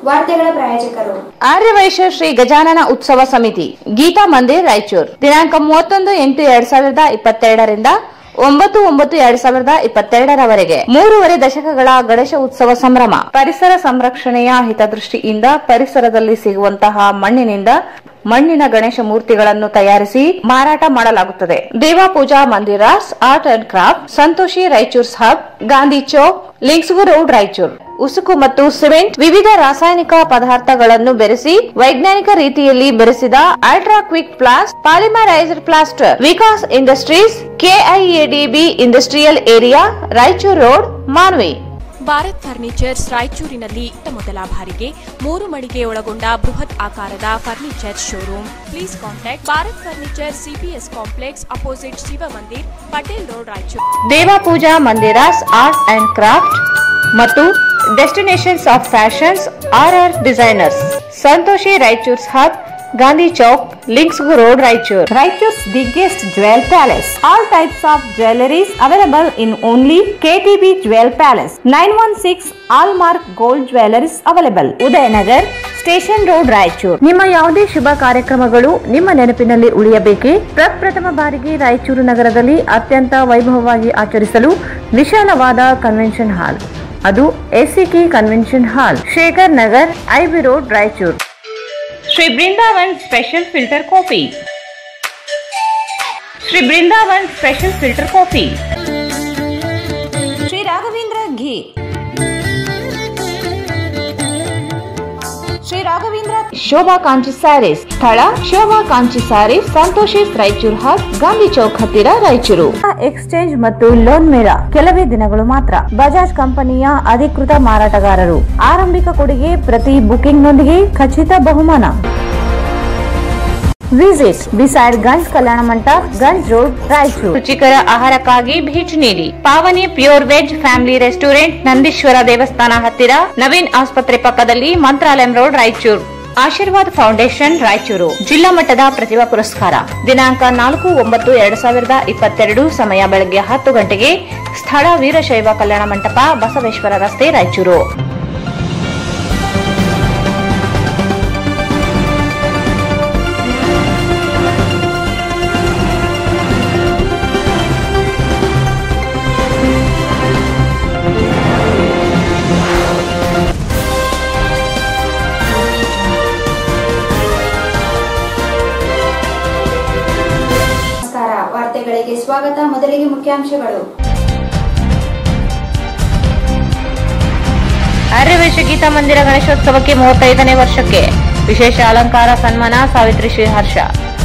ವಾರ್ತೆಗಳ ಪ್ರಾಯೋಜಕರು ಆರ್ಯವೈಶ್ಯ ಶ್ರೀ ಗಜಾನನ ಉತ್ಸವ ಸಮಿತಿ ಗೀತಾ ಮಂದಿರ್ ರಾಯಚೂರು ದಿನಾಂಕ ಮೂವತ್ತೊಂದು ಎಂಟು ಎರಡ್ ಸಾವಿರದ ಇಪ್ಪತ್ತೆರಡರಿಂದ ಒಂಬತ್ತು ಒಂಬತ್ತು ಎರಡ್ ಸಾವಿರದ ಇಪ್ಪತ್ತೆರಡರವರೆಗೆ ಮೂರುವರೆ ದಶಕಗಳ ಗಣೇಶ ಉತ್ಸವ ಸಂಭ್ರಮ ಪರಿಸರ ಸಂರಕ್ಷಣೆಯ ಹಿತದೃಷ್ಟಿಯಿಂದ ಪರಿಸರದಲ್ಲಿ ಸಿಗುವಂತಹ ಮಣ್ಣಿನಿಂದ ಮಣ್ಣಿನ ಗಣೇಶ ಮೂರ್ತಿಗಳನ್ನು ತಯಾರಿಸಿ ಮಾರಾಟ ಮಾಡಲಾಗುತ್ತದೆ Deva Pooja Mandiras art and craft Santoshi Raichur's hub Gandhi Chowk ಲಿಂಕ್ಸ್ಗು ರೋಡ್ ರಾಯಚೂರು ಉಸುಕು ಮತ್ತು ಸಿಮೆಂಟ್ ವಿವಿಧ ರಾಸಾಯನಿಕ ಪದಾರ್ಥಗಳನ್ನು ಬೆರೆಸಿ ವೈಜ್ಞಾನಿಕ ರೀತಿಯಲ್ಲಿ ಬೆರೆಸಿದ ultra quick plast polymerised plaster Vikas industries KIADB industrial area Raichur road Manvi Bharat furnitures ರಾಯಚೂರಿನಲ್ಲಿ ಇತ್ತ ಮೊದಲ ಬಾರಿಗೆ ಮೂರು ಮಳಿಗೆ ಒಳಗೊಂಡ ಬೃಹತ್ ಆಕಾರದ furniture showroom please contact Bharat furniture CPS complex opposite Shiva Mandir Patel road Raichur Deva Pooja Mandiras art and craft ಮತ್ತು destinations of fashions R R designers Santoshi Raichur's hub Gandhi Chowk links road Raichur Raichur's biggest jewel palace. All types of jewelries available in only KTB Jewel Palace. 916 Allmark Gold Jewelries available. Udayanagar, station road Raichur ನಿಮ್ಮ ಯಾವುದೇ ಶುಭ ಕಾರ್ಯಕ್ರಮಗಳು ನಿಮ್ಮ ನೆನಪಿನಲ್ಲಿ ಉಳಿಯಬೇಕೇ ಪ್ರಪ್ರಥಮ ಬಾರಿಗೆ ರಾಯಚೂರು ನಗರದಲ್ಲಿ ಅತ್ಯಂತ ವೈಭವವಾಗಿ ಆಚರಿಸಲು ವಿಶಾಲವಾದ ಕನ್ವೆನ್ಷನ್ ಹಾಲ್ ಅದು ACK convention hall Shekhar Nagar IB road Raichur Shri Brindavan special filter coffee Shri Brindavan special filter coffee Shri Raghavendra ಘೀ ಶ್ರೀ ರಾಘವೇಂದ್ರ ಶೋಭಾ ಕಾಂಚಿ ಸ್ಯಾರೀಸ್ ಸ್ಥಳ ಶೋಭಾ ಕಾಂಚಿ ಸ್ಯಾರೀಸ್ ಸಂತೋಷಿಸ್ ರಾಯಚೂರು ಹಬ್ ಗಾಂಧಿ ಚೌಕ್ ಹತ್ತಿರ ರಾಯಚೂರು ಎಕ್ಸ್ಚೇಂಜ್ ಮತ್ತು ಲೋನ್ ಮೇಳ ಕೆಲವೇ ದಿನಗಳು ಮಾತ್ರ ಬಜಾಜ್ ಕಂಪನಿಯ ಅಧಿಕೃತ ಮಾರಾಟಗಾರರು ಆರಂಭಿಕ ಕೊಡುಗೆ ಪ್ರತಿ ಬುಕಿಂಗ್ ನೊಂದಿಗೆ ಖಚಿತ ಬಹುಮಾನ ವಿಸಿಟ್ ಬಿಸೈಡ್ ಗಂಜ್ ಕಲ್ಯಾಣ ಮಂಟಪ ಗಂಜ್ ರೋಡ್ ರಾಯಚೂರು ರುಚಿಕರ ಆಹಾರಕ್ಕಾಗಿ ಭೇಟಿ ನೀಡಿ Pavani pure veg family restaurant Nandishwara ದೇವಸ್ಥಾನ ಹತ್ತಿರ ನವೀನ್ ಆಸ್ಪತ್ರೆ ಪಕ್ಕದಲ್ಲಿ ಮಂತ್ರಾಲಯಂ ರೋಡ್ ರಾಯಚೂರು ಆಶೀರ್ವಾದ್ ಫೌಂಡೇಶನ್ ರಾಯಚೂರು ಜಿಲ್ಲಾ ಮಟ್ಟದ ಪ್ರತಿಭಾ ಪುರಸ್ಕಾರ ದಿನಾಂಕ ನಾಲ್ಕು ಒಂಬತ್ತು ಎರಡ್ ಸಾವಿರದ ಇಪ್ಪತ್ತೆರಡು ಸಮಯ ಬೆಳಗ್ಗೆ ಹತ್ತು ಗಂಟೆಗೆ ಸ್ಥಳ ವೀರಶೈವ ಕಲ್ಯಾಣ ಮಂಟಪ ಬಸವೇಶ್ವರ ರಸ್ತೆ ರಾಯಚೂರು ನಮಸ್ಕಾರ ವಾರ್ತೆಗಳಿಗೆ ಸ್ವಾಗತ ಮೊದಲಿಗೆ ಮುಖ್ಯಾಂಶಗಳು ಆರ್ಯವೈಶ್ಯ ಗೀತಾ ಮಂದಿರ ಗಣೇಶೋತ್ಸವಕ್ಕೆ ಮೂವತ್ತೈದನೇ ವರ್ಷಕ್ಕೆ ವಿಶೇಷ ಅಲಂಕಾರ ಸನ್ಮಾನ ಸಾವಿತ್ರಿ ಶ್ರೀಹರ್ಷ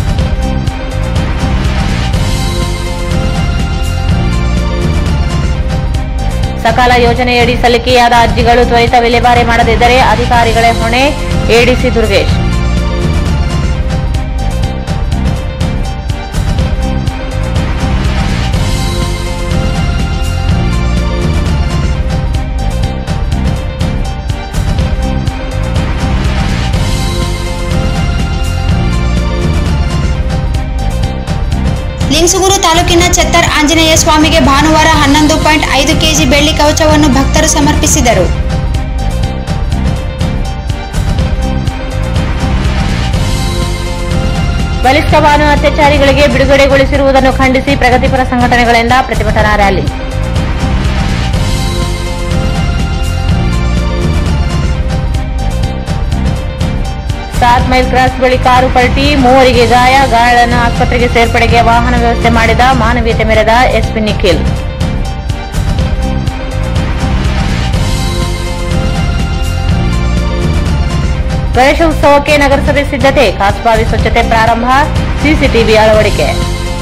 ಸಕಾಲ ಯೋಜನೆಯಡಿ ಸಲ್ಲಿಕೆಯಾದ ಅರ್ಜಿಗಳು ತ್ವರಿತ ವಿಲೇವಾರಿ ಮಾಡದಿದ್ದರೆ ಅಧಿಕಾರಿಗಳೇ ಹೊಣೆ ಎಡಿಸಿ ದುರ್ಗೇಶ್ ಲಿಂಗಸುಗೂರು ತಾಲೂಕಿನ ಛತ್ತರ್ ಆಂಜನೇಯ ಸ್ವಾಮಿಗೆ ಭಾನುವಾರ ಹನ್ನೊಂದು ಪಾಯಿಂಟ್ ಐದು ಕೆಜಿ ಬೆಳ್ಳಿ ಕವಚವನ್ನು ಭಕ್ತರು ಸಮರ್ಪಿಸಿದರು ಬಲಿಷ್ಠ ಬಾನು ಅತ್ಯಾಚಾರಿಗಳಿಗೆ ಬಿಡುಗಡೆಗೊಳಿಸಿರುವುದನ್ನು ಖಂಡಿಸಿ ಪ್ರಗತಿಪರ ಸಂಘಟನೆಗಳಿಂದ ಪ್ರತಿಭಟನಾ ರ್ಯಾಲಿ ಸಾತ್ ಮೈಲ್ ಕ್ರಾಸ್ ಬಳಿ ಕಾರು ಪಲ್ಟಿ ಮೂವರಿಗೆ ಗಾಯ ಗಾಯಾಳನ್ನು ಆಸ್ಪತ್ರೆಗೆ ಸೇರ್ಪಡೆಗೆ ವಾಹನ ವ್ಯವಸ್ಥೆ ಮಾಡಿದ ಮಾನವೀಯತೆ ಮೆರೆದ ಎಸ್ಪಿ ನಿಖಿಲ್ ಗಣೇಶ ಉತ್ಸವಕ್ಕೆ ನಗರಸಭೆ ಸಿದ್ಧತೆ ಕಾಸ್ಬಾವಿ ಸ್ವಚ್ಛತೆ ಪ್ರಾರಂಭ ಸಿಸಿಟಿವಿ ಅಳವಡಿಕೆ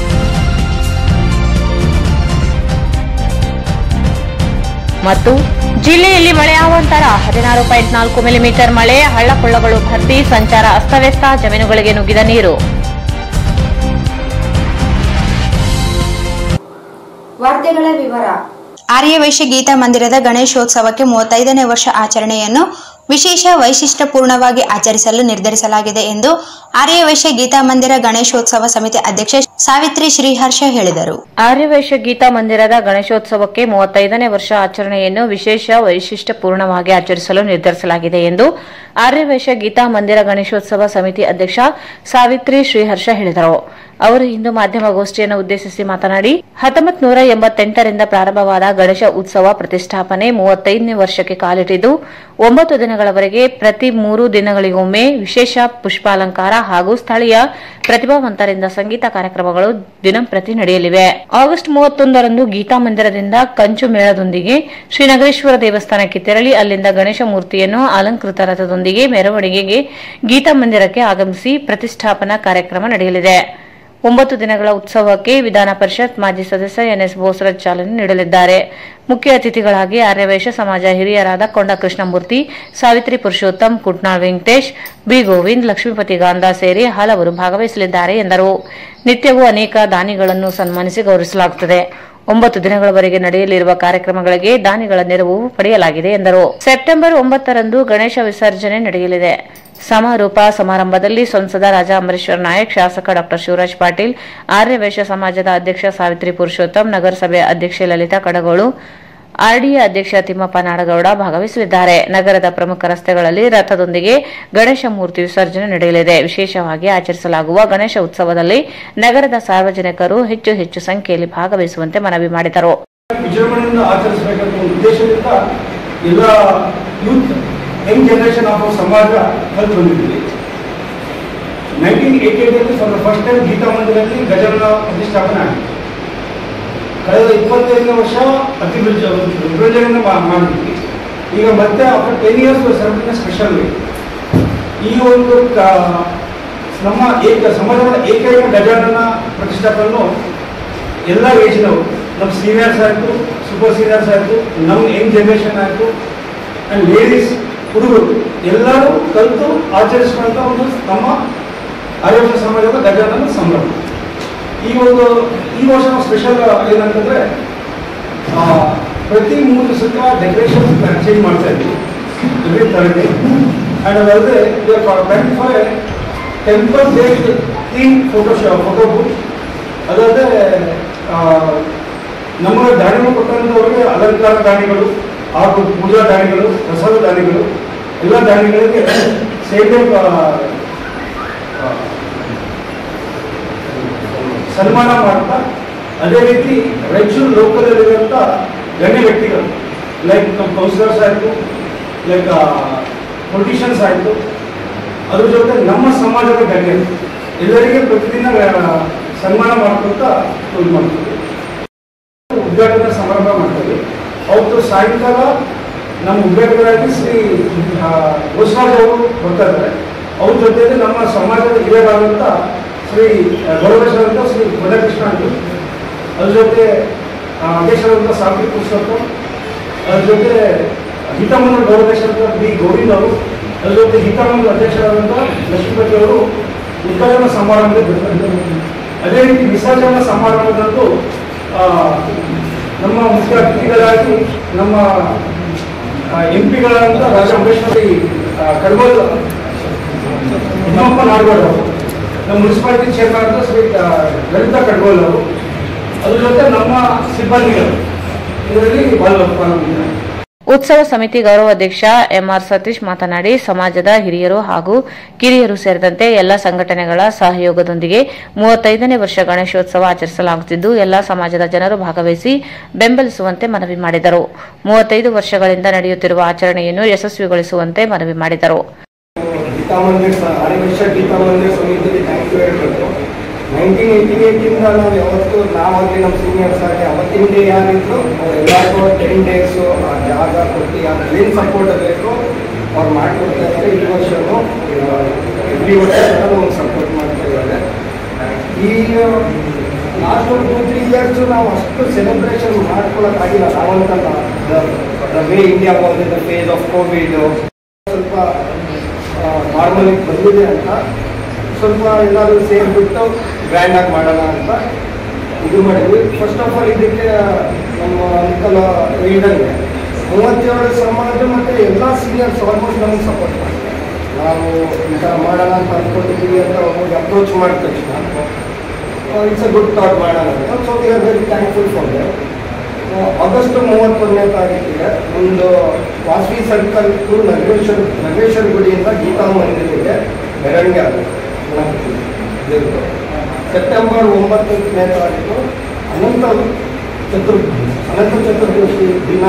ಮತ್ತು ಜಿಲ್ಲೆಯಲ್ಲಿ ಮಳೆ ಅವಾಂತರ ಹದಿನಾರು ಪಾಯಿಂಟ್ ನಾಲ್ಕು ಮಿಲಿಮೀಟರ್ ಮಳೆ ಹಳ್ಳಕೊಳ್ಳಗಳು ಭರ್ತಿ ಸಂಚಾರ ಅಸ್ತವ್ಯಸ್ತ ಜಮೀನುಗಳಿಗೆ ನುಗ್ಗಿದ ನೀರು ವಾರ್ತೆಗಳ ವಿವರ ಆರ್ಯವೈಶ್ಯ ಗೀತಾ ಮಂದಿರದ ಗಣೇಶೋತ್ಸವಕ್ಕೆ ಮೂವತ್ತೈದನೇ ವರ್ಷ ಆಚರಣೆಯನ್ನು ವಿಶೇಷ ವೈಶಿಷ್ಟ್ಯಪೂರ್ಣವಾಗಿ ಆಚರಿಸಲು ನಿರ್ಧರಿಸಲಾಗಿದೆ ಎಂದು ಆರ್ಯವೈಶ್ಯ ಗೀತಾ ಮಂದಿರ ಗಣೇಶೋತ್ಸವ ಸಮಿತಿ ಅಧ್ಯಕ್ಷ ಸಾವಿತ್ರಿ ಶ್ರೀಹರ್ಷ ಹೇಳಿದರು ಆರ್ಯವೈಶ್ಯ ಗೀತಾ ಮಂದಿರದ ಗಣೇಶೋತ್ಸವಕ್ಕೆ ಮೂವತ್ತೈದನೇ ವರ್ಷ ಆಚರಣೆಯನ್ನು ವಿಶೇಷ ವೈಶಿಷ್ಟ್ಯಪೂರ್ಣವಾಗಿ ಆಚರಿಸಲು ನಿರ್ಧರಿಸಲಾಗಿದೆ ಎಂದು ಆರ್ಯವೈಶ್ಯ ಗೀತಾ ಮಂದಿರ ಗಣೇಶೋತ್ಸವ ಸಮಿತಿ ಅಧ್ಯಕ್ಷ ಸಾವಿತ್ರಿ ಶ್ರೀಹರ್ಷ ಹೇಳಿದರು ಅವರು ಇಂದು ಮಾಧ್ಯಮಗೋಷ್ಠಿಯನ್ನು ಉದ್ದೇಶಿಸಿ ಮಾತನಾಡಿ ಹತ್ತೊಂಬತ್ತು ನೂರ ಎಂಬತ್ತೆಂಟರಿಂದ ಪ್ರಾರಂಭವಾದ ಗಣೇಶ ಉತ್ಸವ ಪ್ರತಿಷ್ಠಾಪನೆ ಮೂವತ್ತೈದನೇ ವರ್ಷಕ್ಕೆ ಕಾಲಿಟ್ಟಿದ್ದು ಒಂಬತ್ತು ದಿನಗಳವರೆಗೆ ಪ್ರತಿ ಮೂರು ದಿನಗಳಿಗೊಮ್ಮೆ ವಿಶೇಷ ಪುಷ್ಪಾಲಂಕಾರ ಹಾಗೂ ಸ್ಥಳೀಯ ಪ್ರತಿಭಾವಂತರಿಂದ ಸಂಗೀತ ಕಾರ್ಯಕ್ರಮಗಳು ದಿನಂಪ್ರತಿ ನಡೆಯಲಿವೆ ಆಗಸ್ಟ್ ಮೂವತ್ತೊಂದರಂದು ಗೀತಾ ಮಂದಿರದಿಂದ ಕಂಚು ಮೇಳದೊಂದಿಗೆ ಶ್ರೀನಗರೇಶ್ವರ ದೇವಸ್ಥಾನಕ್ಕೆ ತೆರಳಿ ಅಲ್ಲಿಂದ ಗಣೇಶ ಮೂರ್ತಿಯನ್ನು ಅಲಂಕೃತ ರಥದೊಂದಿಗೆ ಮೆರವಣಿಗೆಗೆ ಗೀತಾ ಮಂದಿರಕ್ಕೆ ಆಗಮಿಸಿ ಪ್ರತಿಷ್ಠಾಪನಾ ಕಾರ್ಯಕ್ರಮ ನಡೆಯಲಿದೆ ಒಂಬತ್ತು ದಿನಗಳ ಉತ್ಸವಕ್ಕೆ ವಿಧಾನ ಪರಿಷತ್ ಮಾಜಿ ಸದಸ್ಯ ಎನ್ಎಸ್ ಬೋಸರಾಜ್ ಚಾಲನೆ ನೀಡಲಿದ್ದಾರೆ ಮುಖ್ಯ ಅತಿಥಿಗಳಾಗಿ ಆರ್ಯವೈಶ್ಯ ಸಮಾಜ ಹಿರಿಯರಾದ ಕೊಂಡ ಕೃಷ್ಣಮೂರ್ತಿ ಸಾವಿತ್ರಿ ಪುರುಷೋತ್ತಮ್ ಕುಟ್ನಾಳ್ ವೆಂಕಟೇಶ್ ಬಿ ಗೋವಿಂದ್ ಲಕ್ಷ್ಮೀಪತಿ ಗಾಂಧ ಸೇರಿ ಹಲವರು ಭಾಗವಹಿಸಲಿದ್ದಾರೆ ಎಂದರು ನಿತ್ಯವೂ ಅನೇಕ ದಾನಿಗಳನ್ನು ಸನ್ಮಾನಿಸಿ ಗೌರವಿಸಲಾಗುತ್ತದೆ ಒಂಬತ್ತು ದಿನಗಳವರೆಗೆ ನಡೆಯಲಿರುವ ಕಾರ್ಯಕ್ರಮಗಳಿಗೆ ದಾನಿಗಳ ನೆರವು ಪಡೆಯಲಾಗಿದೆ ಎಂದರು ಸೆಪ್ಟೆಂಬರ್ ಒಂಬತ್ತರಂದು ಗಣೇಶ ವಿಸರ್ಜನೆ ನಡೆಯಲಿದೆ ಸಮಾರೋಪ ಸಮಾರಂಭದಲ್ಲಿ ಸಂಸದ ರಾಜಾ ಅಂಬರೀಶ್ವರ ನಾಯಕ್ ಶಾಸಕ ಡಾ ಶಿವರಾಜ್ ಪಾಟೀಲ್ ಆರ್ಯವೈಶ್ಯ ಸಮಾಜದ ಅಧ್ಯಕ್ಷ ಸಾವಿತ್ರಿ ಪುರುಷೋತ್ತಮ್ ನಗರಸಭೆ ಅಧ್ಯಕ್ಷೆ ಲಲಿತಾ ಕಡಗೋಳು ಆರ್ಡಿಎ ಅಧ್ಯಕ್ಷ ತಿಮ್ಮಪ್ಪ ನಾಡಗೌಡ ಭಾಗವಹಿಸಲಿದ್ದಾರೆ ನಗರದ ಪ್ರಮುಖ ರಸ್ತೆಗಳಲ್ಲಿ ರಥದೊಂದಿಗೆ ಗಣೇಶ ಮೂರ್ತಿ ವಿಸರ್ಜನೆ ನಡೆಯಲಿದೆ ವಿಶೇಷವಾಗಿ ಆಚರಿಸಲಾಗುವ ಗಣೇಶ ಉತ್ಸವದಲ್ಲಿ ನಗರದ ಸಾರ್ವಜನಿಕರು ಹೆಚ್ಚು ಹೆಚ್ಚು ಸಂಖ್ಯೆಯಲ್ಲಿ ಭಾಗವಹಿಸುವಂತೆ ಮನವಿ ಮಾಡಿದರು ವಿಜೃಂಭಣೆಯಿಂದ ಆಚರಿಸಬೇಕಂತ ಒಂದು ಉದ್ದೇಶದಿಂದ ಎಲ್ಲ ಯೂತ್ ಯಂಗ್ ಜನರೇಷನ್ ಆಫ್ ಸಮಾಜ ಕಲ್ತು ಬಂದಿದ್ದೀವಿ ನೈನ್ಟೀನ್ ಏಟಿ ಏಟಲ್ಲಿ for the first time Geetha ಮಂದಿರಲ್ಲಿ ಗಜಾನನ ಪ್ರತಿಷ್ಠಾಪನೆ ಆಗಿದೆ ಕಳೆದ ಇಪ್ಪತ್ತೈದನೇ ವರ್ಷ ಅತಿ ವಿಜೃ ವಿಭಜನೆಯನ್ನು ಮಾ- ಮಾಡಿದ್ವಿ ಈಗ ಮತ್ತೆ after ten years celebration special way ಈ ಒಂದು ಕ- ನಮ್ಮ ಏಕ ಸಮಾಜದ ಏಕೈಕ ಗಜಾನನ ಪ್ರತಿಷ್ಠಾಪನೆಯನ್ನು ಎಲ್ಲ ಏಜ್ನವರು ನಮ್ಮ ಸೀನಿಯರ್ಸ್ ಆಯಿತು ಸೂಪರ್ ಸೀನಿಯರ್ಸ್ ಆಯಿತು ನಮ್ಮ ಯಂಗ್ ಜನ್ರೇಷನ್ ಆಯಿತು ಆ್ಯಂಡ್ ಲೇಡೀಸ್ ಹುಡುಗರು ಎಲ್ಲರೂ ಕಲಿತು ಆಚರಿಸುವಂಥ ಒಂದು ನಮ್ಮ ಆಯೋಜನ ಸಮಾಜದ ಗಜಾನನ ಸಂಭ್ರಮ ಈ ಒಂದು ಈ ವರ್ಷ ನಾವು ಸ್ಪೆಷಲ್ ಏನಂತಂದರೆ ಪ್ರತಿ ಮೂರು ದಿವಸಕ್ಕೆ ಡೆಕೋರೇಷನ್ ಚೇಂಜ್ ಮಾಡ್ತಾ ಇದ್ವಿ ಎವ್ರಿ ಥರ್ಡ್ ಆ್ಯಂಡ್ ಅದಲ್ಲದೆ plan for temple based theme photo show photo book ಅದಲ್ಲದೆ ನಮಗೆ ದಾನಿಗಳು ಕೊಟ್ಟಂಥವ್ರಿಗೆ ಅಲಂಕಾರ ದಾನಿಗಳು ಹಾಗೂ ಪೂಜಾ ದಾನಿಗಳು ಪ್ರಸಾದ ದಾನಿಗಳು ಎಲ್ಲ ದಾನಿಗಳಿಗೆ ಸೇವೆ ಸನ್ಮಾನ ಮಾಡ್ತಾ ಅದೇ ರೀತಿ ರಾಯಚೂರು ಲೋಕದಲ್ಲಿರುವಂಥ ಗಣ್ಯ ವ್ಯಕ್ತಿಗಳು ಲೈಕ್ ನಮ್ಮ ಕೌನ್ಸಿಲರ್ಸ್ ಆಯಿತು ಲೈಕ್ ಪೊಲಿಟಿಷಿಯನ್ಸ್ ಆಯಿತು ಅದ್ರ ಜೊತೆ ನಮ್ಮ ಸಮಾಜದ ಗಣ್ಯರು ಎಲ್ಲರಿಗೆ ಪ್ರತಿದಿನ ಆ, ಸನ್ಮಾನ ಮಾಡ್ಕೊತಾ ಇದು ಮಾಡ್ತೀವಿ ಉದ್ಘಾಟನಾ ಸಮಾರಂಭ ಮಾಡ್ತೀವಿ ಅವತ್ತು ಸಾಯಂಕಾಲ ನಮ್ಮ ಉದ್ಘಾಟಕರಾಗಿ ಶ್ರೀ ಆ, ಬಸವರಾಜ್ ಅವರು ಬರ್ತಾ ಇದ್ದಾರೆ ಅವ್ರ ಜೊತೆಯಲ್ಲಿ ನಮ್ಮ ಸಮಾಜದ ಹಿರಿಯರಾದಂಥ ಶ್ರೀ ಗೌರವೇಶ್ವರಂತ ಶ್ರೀ ಬಡಕೃಷ್ಣ ಅವರು ಅದ್ರ ಜೊತೆ ಆ, ಅಧ್ಯಕ್ಷರಾದಂಥ ಸಾವಿತ್ರಿ ಪುರುಷೋತ್ತಮ್ ಅದ್ರ ಜೊತೆ ಹಿತಮಂಡಲ ಗೌರವೇಶ್ವರಂತ ಬಿ ಗೋವಿಂದ್ ಅವರು ಅದ್ರ ಜೊತೆ ಹಿತಮಂಡಲ ಅಧ್ಯಕ್ಷರಾದಂಥ ಲಕ್ಷ್ಮೀಪತಿ ಅವರು ಉದ್ಘಾಟನಾ ಸಮಾರಂಭದಲ್ಲಿ ಬರ್ತಾರೆ ಅದೇ ರೀತಿ ವಿಸರ್ಜನಾ ಸಮಾರಂಭದಂದು ಆ, ನಮ್ಮ ಮುಖ್ಯ ಅತಿಥಿಗಳಾಗಿ ನಮ್ಮ ಎಂ ಪಿಗಳಾದಂಥ ರಾಜ ಅಂಬೇಶ್ವರಿ ಕಡ್ಗೋಲ್ ತಿಮ್ಮಪ್ಪ ನಾಡಗೌಡ ಅವರು ನಮ್ಮ ಮುನ್ಸಿಪಾಲಿಟಿ ಚೇರ್ಮನ್ ಅಂತ ಶ್ರೀ ಆ, ಲಲಿತಾ ಕಡ್ಗೋಲ್ ಅವರು ಅದ್ರ ಜೊತೆ ನಮ್ಮ ಸಿಬ್ಬಂದಿಗಳು ಇದರಲ್ಲಿ ಪಾಲ್ಗೊಂಡಿದ್ದಾರೆ ಉತ್ಸವ ಸಮಿತಿ ಗೌರವಾಧ್ಯಕ್ಷ ಎಂಆರ್ ಸತೀಶ್ ಮಾತನಾಡಿ ಸಮಾಜದ ಹಿರಿಯರು ಹಾಗೂ ಕಿರಿಯರು ಸೇರಿದಂತೆ ಎಲ್ಲ ಸಂಘಟನೆಗಳ ಸಹಯೋಗದೊಂದಿಗೆ ಮೂವತ್ತೈದನೇ ವರ್ಷ ಗಣೇಶೋತ್ಸವ ಆಚರಿಸಲಾಗುತ್ತಿದ್ದು ಎಲ್ಲಾ ಸಮಾಜದ ಜನರು ಭಾಗವಹಿಸಿ ಬೆಂಬಲಿಸುವಂತೆ ಮನವಿ ಮಾಡಿದರು ಮೂವತ್ತೈದು ವರ್ಷಗಳಿಂದ ನಡೆಯುತ್ತಿರುವ ಆಚರಣೆಯನ್ನು ಯಶಸ್ವಿಗೊಳಿಸುವಂತೆ ಮನವಿ ಮಾಡಿದರು ಗೀತಾ ಮಂದಿರ್ ಸ ಆರ್ಯವರ್ಷ ಗೀತಾ ಮಂದಿರ್ ಸಮಿತಿಗೆ ಥ್ಯಾಂಕ್ ಯು ಹೇಳ್ಬೇಕು ನೈನ್ಟೀನ್ ಏಯ್ಟಿ ಏಯ್ಟಿಂದ ನಾವು ಯಾವತ್ತು ನಾವಾಗಲಿ ನಮ್ಮ ಸೀನಿಯರ್ಸ್ ಆಗಲಿ ಅವತ್ತಿನ ಡೇ ಯಾರಿದ್ರು ಅವ್ರು ಎಲ್ಲರಿಗೂ ಟೆನ್ ಡೇಸು ಆ ಜಾಗ ಕೊಟ್ಟು ಅವ್ರು ಏನು ಸಪೋರ್ಟ್ ಬೇಕು ಅವ್ರು ಮಾಡಿಕೊಡ್ತಾ ಇದ್ದಾರೆ ಈ ವರ್ಷವೂ ಎವ್ರಿ ವರ್ಷ ಕೂಡ ಒಂದು ಸಪೋರ್ಟ್ ಮಾಡ್ತಾ ಇದ್ದಾರೆ ಈ ಲಾಸ್ಟ್ ಒಂದು ಟೂ ತ್ರೀ ಇಯರ್ಸು ನಾವು ಅಷ್ಟು ಸೆಲೆಬ್ರೇಷನ್ ಮಾಡ್ಕೊಳ್ಳೋಕ್ಕಾಗಿಲ್ಲ ನಾವಂತಲ್ಲ the way India was in the phase of Covid ಸ್ವಲ್ಪ ನಾರ್ಮಲಿ ಬಂದಿದೆ ಅಂತ ಸ್ವಲ್ಪ ಎಲ್ಲರೂ ಸೇರಿಬಿಟ್ಟು ಗ್ರ್ಯಾಂಡಾಗಿ ಮಾಡೋಣ ಅಂತ ಇದು ಮಾಡಿದ್ವಿ ಫಸ್ಟ್ ಆಫ್ ಆಲ್ ಇದಕ್ಕೆ ನಮ್ಮ ಅಂಕಲ್ ಹೇಳ್ದಂಗೆ ಮೂವತ್ತೇಳು ಸಮಾಜ ಮತ್ತು ಎಲ್ಲ ಸೀನಿಯರ್ಸ್ ಆಲ್ಮೋಸ್ಟ್ ನಮಗೆ ಸಪೋರ್ಟ್ ಮಾಡ್ತಾರೆ ನಾವು ಈ ಥರ ಮಾಡೋಣ ಅಂತ ಅಂದ್ಕೊಂಡಿದ್ದೀವಿ ಅಂತ ಹೋಗಿ ಅಪ್ರೋಚ್ ಮಾಡಿದ ತಕ್ಷಣ ಇಟ್ಸ್ ಅ ಗುಡ್ ಥಾಟ್ ಮಾಡೋಣ ಅಂತ so we are very thankful for that August ಮೂವತ್ತೊಂದನೇ ತಾರೀಕಿಗೆ ಒಂದು ವಾಸವಿ ಸರ್ಕಲ್ ಟು ನಗರೇಶ್ವರ ನಗರೇಶ್ವರ ಗುಡಿಯಿಂದ ಗೀತಾ ಮಂದಿರಿಗೆ ಮೆರವಣಿಗೆ ಆಗುತ್ತೆ ಗಣಪತಿ ದೇವ್ರದ್ದು. ಸೆಪ್ಟೆಂಬರ್ ಒಂಬತ್ತನೇ ತಾರೀಕು ಅನಂತ ಚತುರ್ದಶಿ ಅನಂತ ಚತುರ್ದಶಿ ದಿನ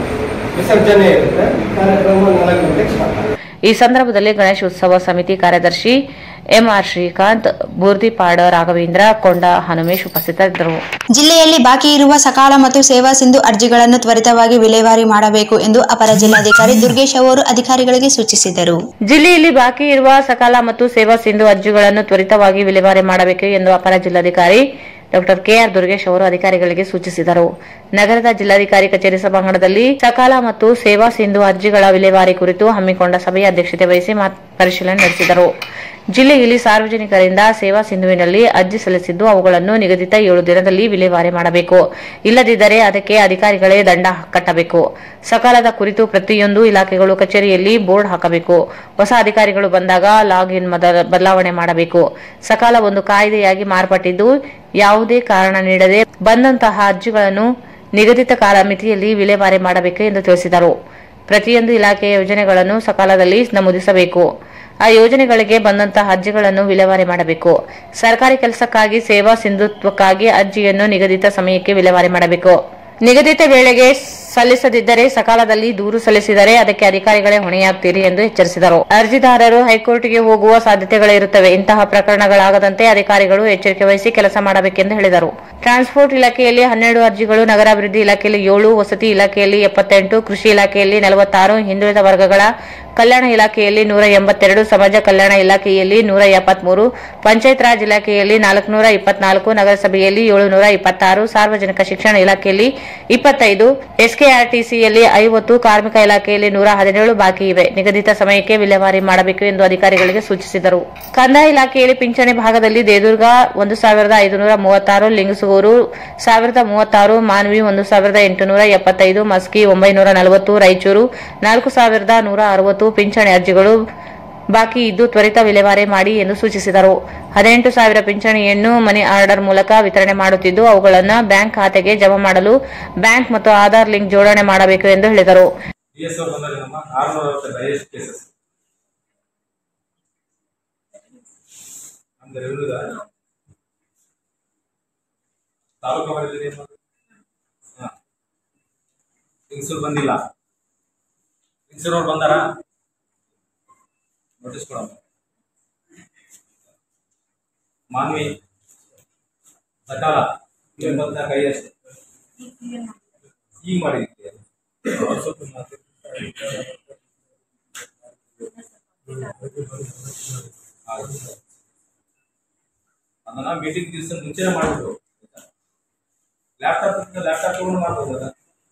ವಿಸರ್ಜನೆ ಇರುತ್ತೆ ಕಾರ್ಯಕ್ರಮ ನಾಲ್ಕು ಗಂಟೆಗೆ ಸ್ಟಾರ್ಟ್ ಆಗುತ್ತೆ ಈ ಸಂದರ್ಭದಲ್ಲಿ ಗಣೇಶೋತ್ಸವ ಸಮಿತಿ ಕಾರ್ಯದರ್ಶಿ ಎಂಆರ್ ಶ್ರೀಕಾಂತ್ ಬೂರ್ದಿಪಾಡ ರಾಘವೇಂದ್ರ ಕೊಂಡ ಹನುಮೇಶ್ ಉಪಸ್ಥಿತರಿದ್ದರು ಜಿಲ್ಲೆಯಲ್ಲಿ ಬಾಕಿ ಇರುವ ಸಕಾಲ ಮತ್ತು ಸೇವಾ ಸಿಂಧು ಅರ್ಜಿಗಳನ್ನು ತ್ವರಿತವಾಗಿ ವಿಲೇವಾರಿ ಮಾಡಬೇಕು ಎಂದು ಅಪರ ಜಿಲ್ಲಾಧಿಕಾರಿ ದುರ್ಗೇಶ್ ಅವರು ಅಧಿಕಾರಿಗಳಿಗೆ ಸೂಚಿಸಿದರು ಜಿಲ್ಲೆಯಲ್ಲಿ ಬಾಕಿ ಇರುವ ಸಕಾಲ ಮತ್ತು ಸೇವಾ ಸಿಂಧು ಅರ್ಜಿಗಳನ್ನು ತ್ವರಿತವಾಗಿ ವಿಲೇವಾರಿ ಮಾಡಬೇಕು ಎಂದು ಅಪರ ಜಿಲ್ಲಾಧಿಕಾರಿ ಡಾಕ್ಟರ್ ಕೆಆರ್ ದುರ್ಗೇಶ್ ಅವರು ಅಧಿಕಾರಿಗಳಿಗೆ ಸೂಚಿಸಿದರು ನಗರದ ಜಿಲ್ಲಾಧಿಕಾರಿ ಕಚೇರಿ ಸಭಾಂಗಣದಲ್ಲಿ ಸಕಾಲ ಮತ್ತು ಸೇವಾ ಸಿಂಧು ಅರ್ಜಿಗಳ ವಿಲೇವಾರಿ ಕುರಿತು ಹಮ್ಮಿಕೊಂಡ ಸಭೆಯ ಅಧ್ಯಕ್ಷತೆ ವಹಿಸಿ ಮಾತ್- ಪರಿಶೀಲನೆ ನಡೆಸಿದರು ಜಿಲ್ಲೆಯಲ್ಲಿ ಸಾರ್ವಜನಿಕರಿಂದ ಸೇವಾ ಸಿಂಧುವಿನಲ್ಲಿ ಅರ್ಜಿ ಸಲ್ಲಿಸಿದ್ದು ಅವುಗಳನ್ನು ನಿಗದಿತ ಏಳು ದಿನದಲ್ಲಿ ವಿಲೇವಾರಿ ಮಾಡಬೇಕು ಇಲ್ಲದಿದ್ದರೆ ಅದಕ್ಕೆ ಅಧಿಕಾರಿಗಳೇ ದಂಡ ಕಟ್ಟಬೇಕು ಸಕಾಲದ ಕುರಿತು ಪ್ರತಿಯೊಂದು ಇಲಾಖೆಗಳು ಕಚೇರಿಯಲ್ಲಿ ಬೋರ್ಡ್ ಹಾಕಬೇಕು ಹೊಸ ಅಧಿಕಾರಿಗಳು ಬಂದಾಗ ಲಾಗಿನ್ ಬದಲಾವಣೆ ಮಾಡಬೇಕು ಸಕಾಲ ಒಂದು ಕಾಯ್ದೆಯಾಗಿ ಮಾರ್ಪಟ್ಟಿದ್ದು ಯಾವುದೇ ಕಾರಣ ನೀಡದೆ ಬಂದಂತಹ ಅರ್ಜಿಗಳನ್ನು ನಿಗದಿತ ಕಾಲಮಿತಿಯಲ್ಲಿ ವಿಲೇವಾರಿ ಮಾಡಬೇಕು ಎಂದು ತಿಳಿಸಿದರು ಪ್ರತಿಯೊಂದು ಇಲಾಖೆಯ ಯೋಜನೆಗಳನ್ನು ಸಕಾಲದಲ್ಲಿ ನಮೂದಿಸಬೇಕು ಆ ಯೋಜನೆಗಳಿಗೆ ಬಂದಂತಹ ಅರ್ಜಿಗಳನ್ನು ವಿಲೇವಾರಿ ಮಾಡಬೇಕು ಸರ್ಕಾರಿ ಕೆಲಸಕ್ಕಾಗಿ ಸೇವಾ ಸಿಂಧುತ್ವಕ್ಕಾಗಿ ಅರ್ಜಿಯನ್ನು ನಿಗದಿತ ಸಮಯಕ್ಕೆ ವಿಲೇವಾರಿ ಮಾಡಬೇಕು ನಿಗದಿತ ವೇಳೆಗೆ ಸಲ್ಲಿಸದಿದ್ದರೆ ಸಕಾಲದಲ್ಲಿ ದೂರು ಸಲ್ಲಿಸಿದರೆ ಅದಕ್ಕೆ ಅಧಿಕಾರಿಗಳೇ ಹೊಣೆಯಾಗ್ತೀರಿ ಎಂದು ಎಚ್ಚರಿಸಿದರು ಅರ್ಜಿದಾರರು ಹೈಕೋರ್ಟ್ಗೆ ಹೋಗುವ ಸಾಧ್ಯತೆಗಳಿರುತ್ತವೆ ಇಂತಹ ಪ್ರಕರಣಗಳಾಗದಂತೆ ಅಧಿಕಾರಿಗಳು ಎಚ್ಚರಿಕೆ ವಹಿಸಿ ಕೆಲಸ ಮಾಡಬೇಕೆಂದು ಹೇಳಿದರು ಟ್ರಾನ್ಸ್ಪೋರ್ಟ್ ಇಲಾಖೆಯಲ್ಲಿ ಹನ್ನೆರಡು ಅರ್ಜಿಗಳು ನಗರಾಭಿವೃದ್ಧಿ ಇಲಾಖೆಯಲ್ಲಿ ಏಳು ವಸತಿ ಇಲಾಖೆಯಲ್ಲಿ ಎಪ್ಪತ್ತೆಂಟು ಕೃಷಿ ಇಲಾಖೆಯಲ್ಲಿ ನಲವತ್ತಾರು ಹಿಂದುಳಿದ ವರ್ಗಗಳ ಕಲ್ಯಾಣ ಇಲಾಖೆಯಲ್ಲಿ ನೂರ ಎಂಬತ್ತೆರಡು ಸಮಾಜ ಕಲ್ಯಾಣ ಇಲಾಖೆಯಲ್ಲಿ ನೂರ ಎಪ್ಪತ್ಮೂರು ಪಂಚಾಯತ್ ರಾಜ್ ಇಲಾಖೆಯಲ್ಲಿ ನಾಲ್ಕುನೂರ ಇಪ್ಪತ್ನಾಲ್ಕು ನಗರಸಭೆಯಲ್ಲಿ ಏಳುನೂರ ಇಪ್ಪತ್ತಾರು ಸಾರ್ವಜನಿಕ ಶಿಕ್ಷಣ ಇಲಾಖೆಯಲ್ಲಿ ಇಪ್ಪತ್ತೈದು ಎಸ್ಕೆಆರ್ಟಿಸಿಯಲ್ಲಿ ಐವತ್ತು ಕಾರ್ಮಿಕ ಇಲಾಖೆಯಲ್ಲಿ ನೂರ ಹದಿನೇಳು ಬಾಕಿ ಇವೆ ನಿಗದಿತ ಸಮಯಕ್ಕೆ ವಿಲೇವಾರಿ ಮಾಡಬೇಕು ಎಂದು ಅಧಿಕಾರಿಗಳಿಗೆ ಸೂಚಿಸಿದರು ಕಂದಾಯ ಇಲಾಖೆಯಲ್ಲಿ ಪಿಂಚಣಿ ಭಾಗದಲ್ಲಿ ದೇದುರ್ಗ ಒಂದು ಸಾವಿರದ ಐದುನೂರ ಮೂವತ್ತಾರು ಲಿಂಗಸೂರು ಸಾವಿರದ ಮೂವತ್ತಾರು ಮಾನ್ವಿ ಒಂದು ಸಾವಿರದ ಎಂಟುನೂರ ಎಪ್ಪತ್ತೈದು ಮಸ್ಕಿ ಒಂಬೈನೂರ ನಲವತ್ತು ರಾಯಚೂರು ನಾಲ್ಕು ಸಾವಿರದ ನೂರ ಅರವತ್ತು ಪಿಂಚಣಿ ಅರ್ಜಿಗಳು ಬಾಕಿ ಇದ್ದು ತ್ವರಿತ ವಿಲೇವಾರಿ ಮಾಡಿ ಎಂದು ಸೂಚಿಸಿದರು ಹದಿನೆಂಟು ಸಾವಿರ ಪಿಂಚಣಿಯನ್ನು ಮನಿ ಆರ್ಡರ್ ಮೂಲಕ ವಿತರಣೆ ಮಾಡುತ್ತಿದ್ದು ಅವುಗಳನ್ನು ಬ್ಯಾಂಕ್ ಖಾತೆಗೆ ಜಮಾ ಮಾಡಲು ಬ್ಯಾಂಕ್ ಮತ್ತು ಆಧಾರ್ ಲಿಂಕ್ ಜೋಡಣೆ ಮಾಡಬೇಕು ಎಂದು ಹೇಳಿದರು ಡಿ ಎಸ್ ಅವ್ರು ಬಂದರೆ ನಮ್ಮ ಆರುನೂರ ಅರವತ್ತೈದು ಹೈಯೆಸ್ಟ್ ಕೇಸಸ್ ನಮ್ದು ರೆವಿನ್ಯೂದ ತಾಲೂಕು ಅವರಲ್ಲಿ ಏನು ಹಾಂ ಲಿಂಗ್ಸೂರು ಬಂದಿಲ್ಲ ಲಿಂಗ್ಸೂರು ಅವ್ರು ಬಂದಾರ ನೋಟಿಸ್ ಕೊಡಮ್ಮ ಮಾನ್ವಿ ಸಕಾಲ ಎಂಬತ್ನಾಲ್ಕು ಹೈಯೆಸ್ಟ್ ಈಗ ಮಾಡಿದ್ದೀವಿ ಸ್ವಲ್ಪ ಮಾತು. ಆಯ್ತು. ಅದನ್ನ ಮೀಟಿಂಗ್ ದಿವಸ ಮುಂಚೆನೆ ಮಾಡ್ಬಿಟ್ಟು ಲ್ಯಾಪ್ಟಾಪ್ ಲ್ಯಾಪ್ಟಾಪ್ ತಗೊಂಡು ಮಾಡ್ಬೋದು ಅದನ್ನ.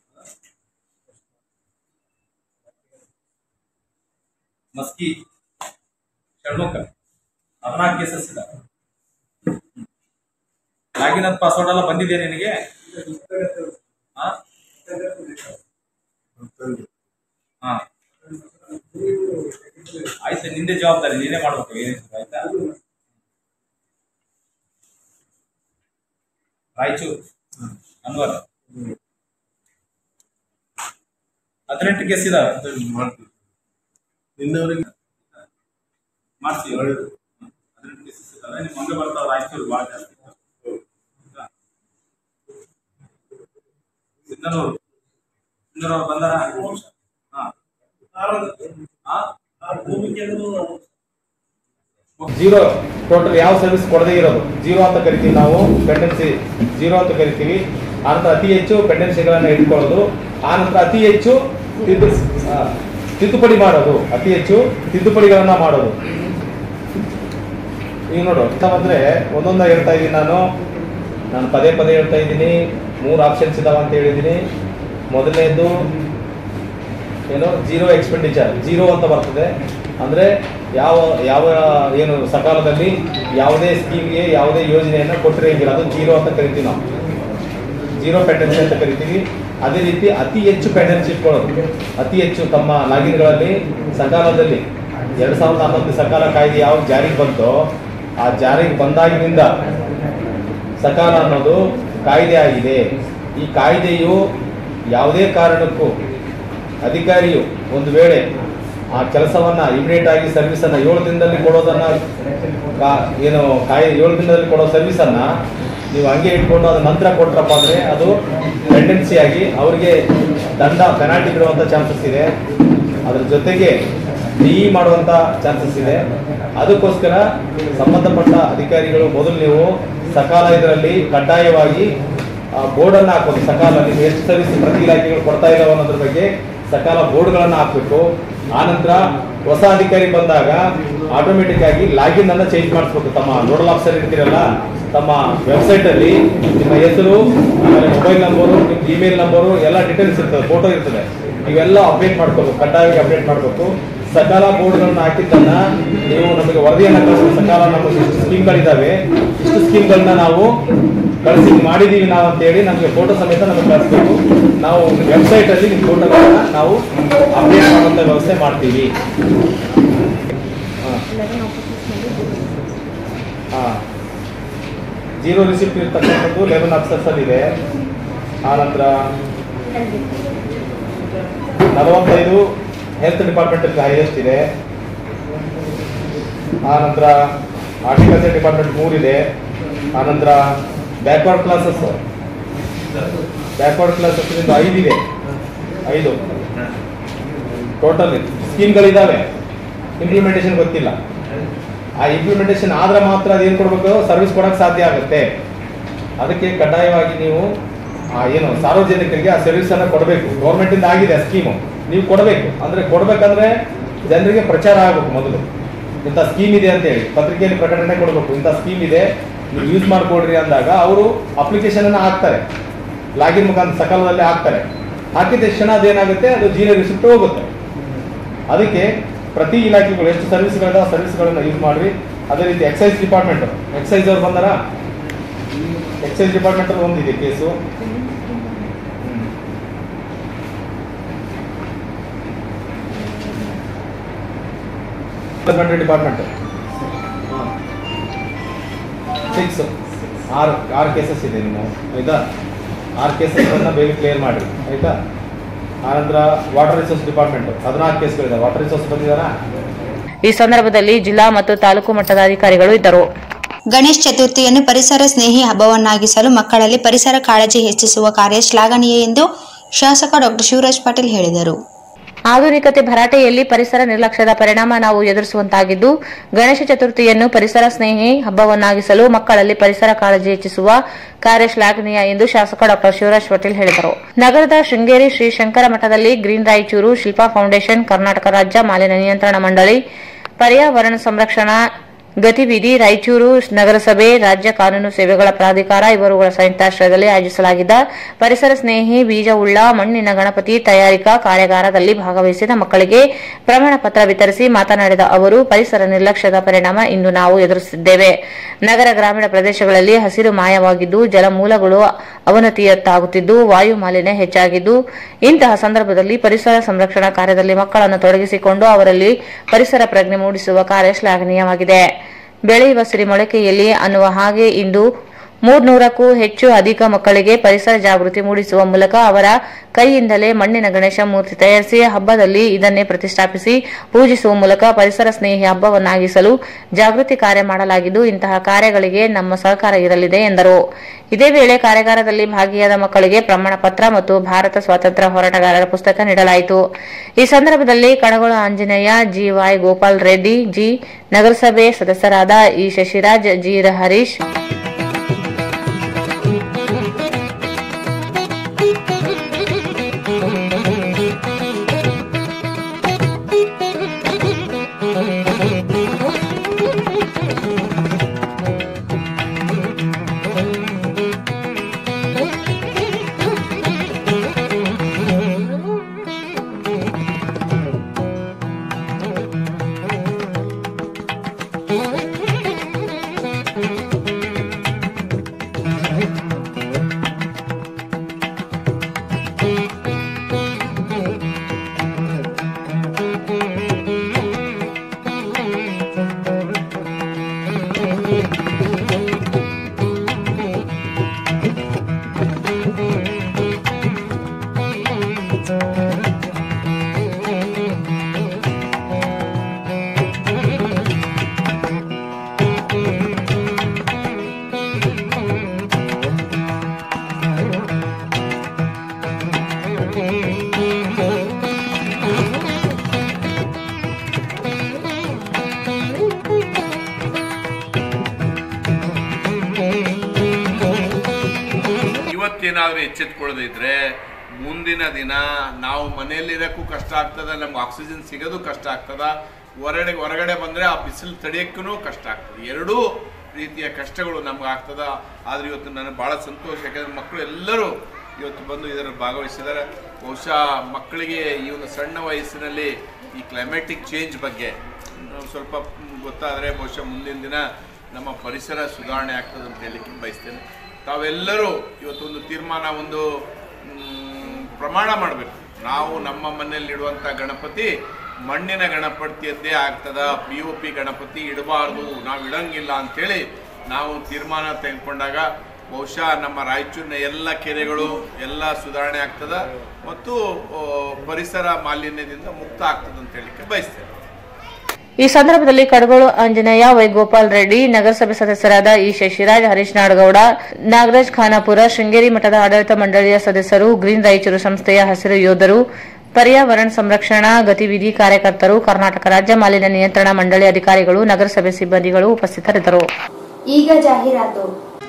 ಮಸ್ಕಿ ಷಣ್ಮುಖ ಹದಿನಾಲ್ಕು ಕೇಸಸ್ ಇದೆ ಲಾಗಿನ್ ಅಂತ ಪಾಸ್ವರ್ಡ್ ಎಲ್ಲ ಬಂದಿದೆ ನಿನಗೆ ಹಾ ಹಾ ಆಯ್ತು ನಿಂದೆ ಜವಾಬ್ದಾರಿ ನೀನೇ ಮಾಡ್ಬೇಕು ಏನಿತ್ತು ಆಯ್ತಾ ರಾಯಚೂರು ಅನ್ವರ್ ಹದಿನೆಂಟು ಕೇಸ್ ಇದಾವೆ ನಿನ್ನವರಿಗೆ ಮಾಡಿಸಿ ಹದಿನೆಂಟು ಕೇಸಸ್ ಇದಾವೆ ನಿಮ್ಮ ಹಂಗೆ ಬರ್ತಾವ ರಾಯಚೂರು ಭಾಳ ಜಾಸ್ತಿ ಆಯ್ತಾ? ಸಿದ್ದನೂರು ಸಿದ್ದನೂರು ಬಂದಾರ ಹಾ ಹಾ ಜೀರೋ ಟೋಟಲ್ ಯಾವ ಸರ್ವಿಸ್ ಕೊಡದೇ ಇರೋದು ಜೀರೋ ಅಂತ ಕರಿತೀವಿ ನಾವು ಪೆಂಡೆನ್ಸಿ ಜೀರೋ ಅಂತ ಕರಿತೀವಿ ಆನಂತರ ಅತಿ ಹೆಚ್ಚು ಪೆಂಡೆನ್ಸಿಗಳನ್ನು ಇಟ್ಕೊಳ್ಳೋದು ಆನಂತರ ಅತಿ ಹೆಚ್ಚು ತಿದ್ದು ಆ, ತಿದ್ದುಪಡಿ ಮಾಡೋದು ಅತಿ ಹೆಚ್ಚು ತಿದ್ದುಪಡಿಗಳನ್ನ ಮಾಡೋದು ಈಗ ನೋಡು ಅಂದ್ರೆ ಒಂದೊಂದ ಹೇಳ್ತಾ ಇದ್ದೀನಿ ನಾನು ನಾನು ಪದೇ ಪದೇ ಹೇಳ್ತಾ ಇದ್ದೀನಿ ಮೂರು ಆಪ್ಷನ್ಸ್ ಇದಾವ ಅಂತ ಹೇಳಿದ್ದೀನಿ ಮೊದಲನೇದು ಏನು ಜೀರೋ ಎಕ್ಸ್ಪೆಂಡಿಚರ್ ಜೀರೋ ಅಂತ ಬರ್ತದೆ ಅಂದ್ರೆ ಯಾವ ಯಾವ ಏನು ಸಕಾಲದಲ್ಲಿ ಯಾವುದೇ ಸ್ಕೀಮ್ಗೆ ಯಾವುದೇ ಯೋಜನೆಯನ್ನು ಕೊಟ್ಟಿರಂಗಿಲ್ಲ ಅದು ಜೀರೋ ಅಂತ ಕರಿತೀವಿ ನಾವು ಜೀರೋ ಪೆಂಡೆನ್ಸಿ ಅಂತ ಕರಿತೀವಿ ಅದೇ ರೀತಿ ಅತಿ ಹೆಚ್ಚು ಪೆಂಡೆನ್ಸಿ ಇಟ್ಕೊಳ್ಳೋದು ಅತಿ ಹೆಚ್ಚು ತಮ್ಮ ಲಾಗಿನ್ಗಳಲ್ಲಿ ಸಕಾಲದಲ್ಲಿ ಎರಡು ಸಾವಿರದ ಹನ್ನೊಂದು ಸಕಾಲ ಕಾಯ್ದೆ ಯಾವ ಜಾರಿಗೆ ಬಂತೋ ಆ ಜಾರಿಗೆ ಬಂದಾಗಿನಿಂದ ಸಕಾಲ ಅನ್ನೋದು ಕಾಯ್ದೆ ಆಗಿದೆ ಈ ಕಾಯ್ದೆಯು ಯಾವುದೇ ಕಾರಣಕ್ಕೂ ಅಧಿಕಾರಿಯು ಒಂದು ವೇಳೆ ಆ ಕೆಲಸವನ್ನ ಇಮಿಡಿಯೇಟ್ ಆಗಿ ಸರ್ವಿಸ್ ಅನ್ನ ಏಳು ದಿನದಲ್ಲಿ ಕೊಡೋದನ್ನ ಕಾ- ಏನು ಕಾಯ್ದೆ ಏಳು ದಿನದಲ್ಲಿ ಕೊಡೋ ಸರ್ವಿಸ್ ಅನ್ನ ನೀವು ಹಂಗೆ ಇಟ್ಕೊಂಡು ಅದ ನಂತರ ಕೊಟ್ರಪ್ಪ ಅಂದ್ರೆ ಅದು ಟೆಂಡೆನ್ಸಿ ಆಗಿ ಅವ್ರಿಗೆ ದಂಡ ಪೆನಾಲ್ಟಿ ಬಿಡುವಂತ ಚಾನ್ಸಸ್ ಇದೆ ಅದ್ರ ಜೊತೆಗೆ ಡಿ ಮಾಡುವಂತ ಚಾನ್ಸಸ್ ಇದೆ ಅದಕ್ಕೋಸ್ಕರ ಸಂಬಂಧಪಟ್ಟ ಅಧಿಕಾರಿಗಳು ಮೊದಲು ನೀವು ಸಕಾಲ ಇದರಲ್ಲಿ ಕಡ್ಡಾಯವಾಗಿ ಬೋರ್ಡ್ ಅನ್ನ ಹಾಕೋದು ಸಕಾಲ ನೀವು ಎಷ್ಟು ಸರ್ವಿಸ್ ಪ್ರತಿ ಇಲಾಖೆಗಳು ಕೊಡ್ತಾ ಇದಾವೆ ಅನ್ನೋದ್ರ ಬಗ್ಗೆ ಸಕಾಲ ಬೋರ್ಡ್ಗಳನ್ನ ಹಾಕ್ಬೇಕು ಆನಂತರ ಹೊಸ ಅಧಿಕಾರಿ ಬಂದಾಗ ಆಟೋಮೆಟಿಕ್ ಆಗಿ ಲಾಗಿನ್ ಅನ್ನ ಚೇಂಜ್ ಮಾಡಿಸ್ಬೇಕು ತಮ್ಮ ನೋಡಲ್ ಆಫೀಸರ್ ಇರ್ತೀರಲ್ಲ ತಮ್ಮ ವೆಬ್ಸೈಟ್ ಅಲ್ಲಿ ನಿಮ್ಮ ಹೆಸರು ಆಮೇಲೆ ಮೊಬೈಲ್ ನಂಬರು ನಿಮ್ಮ ಇಮೇಲ್ ನಂಬರು ಎಲ್ಲ ಡೀಟೇಲ್ಸ್ ಇರ್ತದೆ ಫೋಟೋ ಇರ್ತದೆ ಇವೆಲ್ಲ ಅಪ್ಡೇಟ್ ಮಾಡ್ಕೋಬೇಕು ಕಡ್ಡಾಯವಾಗಿ ಅಪ್ಡೇಟ್ ಮಾಡಬೇಕು ಸಕಾಲ ಬೋರ್ಡ್ಗಳನ್ನ ಹಾಕಿದ್ದನ್ನ ನೀವು ನಮಗೆ ವರದಿಯನ್ನ ಕಳಿಸ್ಬೇಕು ಸಕಾಲ ನಮಗೆ ಇಷ್ಟು ಸ್ಕೀಮ್ಗಳಿದಾವೆ ಇಷ್ಟು ಸ್ಕೀಮ್ಗಳನ್ನ ನಾವು ಕಳಿಸಿ ಮಾಡಿದೀವಿ ನಾವು ಅಂತ ಹೇಳಿ ನಮಗೆ ಫೋಟೋ ಸಮೇತ ನಮಗೆ ಕಳಿಸ್ಬೇಕು ನಾವು ವೆಬ್ಸೈಟ್ ಅಲ್ಲಿ ನಿಮ್ಮ ಫೋಟೋಗಳನ್ನ ನಾವು ಅಪ್ಡೇಟ್ ಮಾಡುವಂತ ವ್ಯವಸ್ಥೆ ಮಾಡ್ತೀವಿ ಹಾ ಜೀರೋ ರಿಸಿಪ್ಟ್ ಇರ್ತಕ್ಕಂಥದ್ದು ಲೆವೆನ್ ಅಫ್ಸರ್ಸ್ ಅಲ್ಲಿ ಇದೆ ಆನಂತರ ನಲವತ್ತೈದು ಹೆಲ್ತ್ ಡಿಪಾರ್ಟ್ಮೆಂಟ್ ಅಲ್ಲಿ ಹೈಯೆಸ್ಟ್ ಇದೆ ಆನಂತರ ಹಾರ್ಟಿಕಲ್ಚರ್ ಡಿಪಾರ್ಟ್ಮೆಂಟ್ ಮೂರಿದೆ ಆನಂತರ ಬ್ಯಾಕ್ವರ್ಡ್ ಕ್ಲಾಸಸ್ ಬ್ಯಾಕ್ವರ್ಡ್ ಕ್ಲಾಸಸ್ ಐದು ಇದೆ ಐದು ಟೋಟಲ್ ಸ್ಕೀಮ್ಗಳಿದಾವೆ ಇಂಪ್ಲಿಮೆಂಟೇಷನ್ ಗೊತ್ತಿಲ್ಲ ಆ ಇಂಪ್ಲಿಮೆಂಟೇಷನ್ ಆದ್ರೆ ಮಾತ್ರ ಅದೇನು ಕೊಡಬೇಕು ಸರ್ವಿಸ್ ಕೊಡಕ್ಕೆ ಸಾಧ್ಯ ಆಗುತ್ತೆ ಅದಕ್ಕೆ ಕಡ್ಡಾಯವಾಗಿ ನೀವು ಆ ಏನು ಸಾರ್ವಜನಿಕರಿಗೆ ಆ ಸರ್ವಿಸ್ ಅನ್ನ ಕೊಡಬೇಕು ಗೌರ್ಮೆಂಟ್ ಇಂದ ಆಗಿದೆ ಸ್ಕೀಮು ನೀವು ಕೊಡಬೇಕು ಅಂದ್ರೆ ಕೊಡ್ಬೇಕಂದ್ರೆ ಜನರಿಗೆ ಪ್ರಚಾರ ಆಗಬೇಕು ಮೊದಲು ಇಂಥ ಸ್ಕೀಮ್ ಇದೆ ಅಂತ ಹೇಳಿ ಪತ್ರಿಕೆಯಲ್ಲಿ ಪ್ರಕಟಣೆ ಕೊಡಬೇಕು ಇಂಥ ಸ್ಕೀಮ್ ಇದೆ ನೀವು ಯೂಸ್ ಮಾಡ್ಕೊಡ್ರಿ ಅಂದಾಗ ಅವರು ಅಪ್ಲಿಕೇಶನ್ ಅನ್ನ ಹಾಕ್ತಾರೆ ಲಾಗಿನ್ ಮುಖಾಂತರ ಸಕಾಲದಲ್ಲಿ ಹಾಕ್ತಾರೆ ಹಾಕಿದ ತಕ್ಷಣ ಅದೇನಾಗುತ್ತೆ ಅದು ಜೀರೋ ರಿಸಿಪ್ಟ್ ಹೋಗುತ್ತೆ ಅದಕ್ಕೆ ಪ್ರತಿ ಇಲಾಖೆಗಳು ಎಷ್ಟು ಸರ್ವಿಸ್ಗಳಿದ ಸರ್ವಿಸ್ಗಳನ್ನ ಯೂಸ್ ಮಾಡ್ರಿ ಅದೇ ರೀತಿ ಎಕ್ಸೈಸ್ ಡಿಪಾರ್ಟ್ಮೆಂಟ್ ಎಕ್ಸೈಸ್ ಅವ್ರು ಬಂದಾರ ಎಕ್ಸೈಸ್ ಡಿಪಾರ್ಟ್ಮೆಂಟ್ ಅಲ್ಲಿ ಒಂದಿದೆ ಕೇಸು ಡಿಪಾರ್ಟ್ಮೆಂಟ್ ಸಿಕ್ಸ್ ಆರು ಆರು ಕೇಸಸ್ ಇದೆ ನಿಮ್ಮ ಆಯ್ತಾ ಆರು ಕೇಸಸ್ ಬೇಗ ಕ್ಲಿಯರ್ ಮಾಡಿ ಆಯ್ತಾ ಆನಂತರ ವಾಟರ್ ರಿಸೋರ್ಸ್ ಡಿಪಾರ್ಟ್ಮೆಂಟ್ ಹದಿನಾಲ್ಕು ಕೇಸ್ಗಳಿದೆ ವಾಟರ್ ರಿಸೋರ್ಸ್ ಬಂದಿದಾರಾ ಈ ಸಂದರ್ಭದಲ್ಲಿ ಜಿಲ್ಲಾ ಮತ್ತು ತಾಲೂಕು ಮಟ್ಟದ ಅಧಿಕಾರಿಗಳು ಇದ್ದರು ಗಣೇಶ್ ಚತುರ್ಥಿಯನ್ನು ಪರಿಸರ ಸ್ನೇಹಿ ಹಬ್ಬವನ್ನಾಗಿಸಲು ಮಕ್ಕಳಲ್ಲಿ ಪರಿಸರ ಕಾಳಜಿ ಹೆಚ್ಚಿಸುವ ಕಾರ್ಯ ಶ್ಲಾಘನೀಯ ಎಂದು ಶಾಸಕ ಡಾಕ್ಟರ್ ಶಿವರಾಜ್ ಪಾಟೀಲ್ ಹೇಳಿದರು ಆಧುನಿಕತೆ ಭರಾಟೆಯಲ್ಲಿ ಪರಿಸರ ನಿರ್ಲಕ್ಷ್ಯದ ಪರಿಣಾಮ ನಾವು ಎದುರಿಸುವಂತಾಗಿದ್ದು ಗಣೇಶ ಚತುರ್ಥಿಯನ್ನು ಪರಿಸರ ಸ್ನೇಹಿ ಹಬ್ಬವನ್ನಾಗಿಸಲು ಮಕ್ಕಳಲ್ಲಿ ಪರಿಸರ ಕಾಳಜಿ ಹೆಚ್ಚಿಸುವ ಕಾರ್ಯ ಶ್ಲಾಘನೀಯ ಎಂದು ಶಾಸಕ ಡಾ ಶಿವರಾಜ್ ಪಾಟೀಲ್ ಹೇಳಿದರು ನಗರದ ಶೃಂಗೇರಿ ಶ್ರೀ ಶಂಕರ ಮಠದಲ್ಲಿ ಗ್ರೀನ್ ರಾಯಚೂರು ಶಿಲ್ಪಾ ಫೌಂಡೇಶನ್ ಕರ್ನಾಟಕ ರಾಜ್ಯ ಮಾಲಿನ್ಯ ನಿಯಂತ್ರಣ ಮಂಡಳಿ ಪರ್ಯಾವರಣ ಸಂರಕ್ಷಣಾ ಗತಿವಿಧಿ ರಾಯಚೂರು ನಗರಸಭೆ ರಾಜ್ಯ ಕಾನೂನು ಸೇವೆಗಳ ಪ್ರಾಧಿಕಾರ ಇವರುಗಳ ಸಂಯುಕ್ತಾಶ್ರಯದಲ್ಲಿ ಆಯೋಜಿಸಲಾಗಿದ್ದ ಪರಿಸರ ಸ್ನೇಹಿ ಬೀಜವುಳ್ಳ ಮಣ್ಣಿನ ಗಣಪತಿ ತಯಾರಿಕಾ ಕಾರ್ಯಾಗಾರದಲ್ಲಿ ಭಾಗವಹಿಸಿದ ಮಕ್ಕಳಿಗೆ ಪ್ರಮಾಣ ಪತ್ರ ವಿತರಿಸಿ ಮಾತನಾಡಿದ ಅವರು ಪರಿಸರ ನಿರ್ಲಕ್ಷ್ಯದ ಪರಿಣಾಮ ಇಂದು ನಾವು ಎದುರಿಸುತ್ತಿದ್ದೇವೆ ನಗರ ಗ್ರಾಮೀಣ ಪ್ರದೇಶಗಳಲ್ಲಿ ಹಸಿರು ಮಾಯವಾಗಿದ್ದು ಜಲಮೂಲಗಳು ಅವನತಿಯತ್ತಾಗುತ್ತಿದ್ದು ವಾಯು ಮಾಲಿನ್ಯ ಹೆಚ್ಚಾಗಿದ್ದು ಇಂತಹ ಸಂದರ್ಭದಲ್ಲಿ ಪರಿಸರ ಸಂರಕ್ಷಣಾ ಕಾರ್ಯದಲ್ಲಿ ಮಕ್ಕಳನ್ನು ತೊಡಗಿಸಿಕೊಂಡು ಅವರಲ್ಲಿ ಪರಿಸರ ಪ್ರಜ್ಞೆ ಮೂಡಿಸುವ ಕಾರ್ಯ ಶ್ಲಾಘನೀಯವಾಗಿದೆ ಬೆಳೆಯುವ ಸಿರಿ ಮೊಳಕೆಯಲ್ಲಿ ಅನ್ನುವ ಹಾಗೆ ಇಂದು ಮೂರ್ನೂರಕ್ಕೂ ಹೆಚ್ಚು ಅಧಿಕ ಮಕ್ಕಳಿಗೆ ಪರಿಸರ ಜಾಗೃತಿ ಮೂಡಿಸುವ ಮೂಲಕ ಅವರ ಕೈಯಿಂದಲೇ ಮಣ್ಣಿನ ಗಣೇಶ ಮೂರ್ತಿ ತಯಾರಿಸಿ ಹಬ್ಬದಲ್ಲಿ ಇದನ್ನೇ ಪ್ರತಿಷ್ಠಾಪಿಸಿ ಪೂಜಿಸುವ ಮೂಲಕ ಪರಿಸರ ಸ್ನೇಹಿ ಹಬ್ಬವನ್ನಾಗಿಸಲು ಜಾಗೃತಿ ಕಾರ್ಯ ಮಾಡಲಾಗಿದ್ದು ಇಂತಹ ಕಾರ್ಯಗಳಿಗೆ ನಮ್ಮ ಸಹಕಾರ ಇರಲಿದೆ ಎಂದರು ಇದೇ ವೇಳೆ ಕಾರ್ಯಾಗಾರದಲ್ಲಿ ಭಾಗಿಯಾದ ಮಕ್ಕಳಿಗೆ ಪ್ರಮಾಣ ಪತ್ರ ಮತ್ತು ಭಾರತ ಸ್ವಾತಂತ್ರ್ಯ ಹೋರಾಟಗಾರರ ಪುಸ್ತಕ ನೀಡಲಾಯಿತು ಈ ಸಂದರ್ಭದಲ್ಲಿ ಕಣಗೋಳ ಆಂಜನೇಯ ಜಿ ವೈ ಗೋಪಾಲ್ ರೆಡ್ಡಿ ಜಿ ನಗರಸಭೆ ಸದಸ್ಯರಾದ ಇ ಶಶಿರಾಜ್ ಜಿ ಹರೀಶ್ ಇವತ್ತೇನಾದರೂ ಎಚ್ಚೆತ್ಕೊಳ್ಳದಿದ್ರೆ ಮುಂದಿನ ದಿನ ನಾವು ಮನೆಯಲ್ಲಿರೋಕ್ಕೂ ಕಷ್ಟ ಆಗ್ತದ ನಮ್ಗೆ ಆಕ್ಸಿಜನ್ ಸಿಗೋದು ಕಷ್ಟ ಆಗ್ತದ ಹೊರಗಡೆ ಹೊರಗಡೆ ಬಂದರೆ ಆ ಬಿಸಿಲು ತಡೆಯೋಕ್ಕೂ ಕಷ್ಟ ಆಗ್ತದೆ ಎರಡೂ ರೀತಿಯ ಕಷ್ಟಗಳು ನಮ್ಗೆ ಆಗ್ತದ ಆದರೆ ಇವತ್ತು ನನಗೆ ಭಾಳ ಸಂತೋಷ ಯಾಕಂದರೆ ಮಕ್ಕಳು ಎಲ್ಲರೂ ಇವತ್ತು ಬಂದು ಇದರಲ್ಲಿ ಭಾಗವಹಿಸಿದ್ದಾರೆ ಬಹುಶಃ ಮಕ್ಕಳಿಗೆ ಈ ಒಂದು ಸಣ್ಣ ವಯಸ್ಸಿನಲ್ಲಿ ಈ ಕ್ಲೈಮ್ಯಾಟಿಕ್ ಚೇಂಜ್ ಬಗ್ಗೆ ನಾವು ಸ್ವಲ್ಪ ಗೊತ್ತಾದರೆ ಬಹುಶಃ ಮುಂದಿನ ದಿನ ನಮ್ಮ ಪರಿಸರ ಸುಧಾರಣೆ ಆಗ್ತದೆ ಅಂತ ಹೇಳಲಿಕ್ಕೆ ಬಯಸ್ತೇನೆ ತಾವೆಲ್ಲರೂ ಇವತ್ತೊಂದು ತೀರ್ಮಾನ ಒಂದು ಮ್, ಪ್ರಮಾಣ ಮಾಡಬೇಕು ನಾವು ನಮ್ಮ ಮನೆಯಲ್ಲಿಡುವಂಥ ಗಣಪತಿ ಮಣ್ಣಿನ ಗಣಪತಿಯದ್ದೇ ಆಗ್ತದ ಪಿ ಒ ಪಿ ಗಣಪತಿ ಇಡಬಾರ್ದು ನಾವು ಇಡಂಗಿಲ್ಲ ಅಂಥೇಳಿ ನಾವು ತೀರ್ಮಾನ ತೆಗೆದುಕೊಂಡಾಗ ಬಹುಶಃ ನಮ್ಮ ರಾಯಚೂರಿನ ಎಲ್ಲ ಕೆರೆಗಳು ಎಲ್ಲ ಸುಧಾರಣೆ ಆಗ್ತದ ಮತ್ತು ಆ, ಪರಿಸರ ಮಾಲಿನ್ಯದಿಂದ ಮುಕ್ತ ಆಗ್ತದೆ ಅಂತ ಹೇಳಲಿಕ್ಕೆ ಬಯಸ್ತೇನೆ ಈ ಸಂದರ್ಭದಲ್ಲಿ ಕಡಗೋಳು ಆಂಜನೇಯ ವೈಗೋಪಾಲ್ ರೆಡ್ಡಿ ನಗರಸಭೆ ಸದಸ್ಯರಾದ ಇ ಶಶಿರಾಜ್ ಹರೀಶ್ ನಾಡಗೌಡ ನಾಗರಾಜ್ ಖಾನಾಪುರ ಶೃಂಗೇರಿ ಮಠದ ಆಡಳಿತ ಮಂಡಳಿಯ ಸದಸ್ಯರು ಗ್ರೀನ್ ರಾಯಚೂರು ಸಂಸ್ಥೆಯ ಹಸಿರು ಯೋಧರು ಪರ್ಯಾವರಣ ಸಂರಕ್ಷಣಾ ಗತಿವಿಧಿ ಕಾರ್ಯಕರ್ತರು ಕರ್ನಾಟಕ ರಾಜ್ಯ ಮಾಲಿನ್ಯ ನಿಯಂತ್ರಣ ಮಂಡಳಿ ಅಧಿಕಾರಿಗಳು ನಗರಸಭೆ ಸಿಬ್ಬಂದಿಗಳು ಉಪಸ್ಥಿತರಿದ್ದರು ಈಗ ಜಾಹೀರಾತು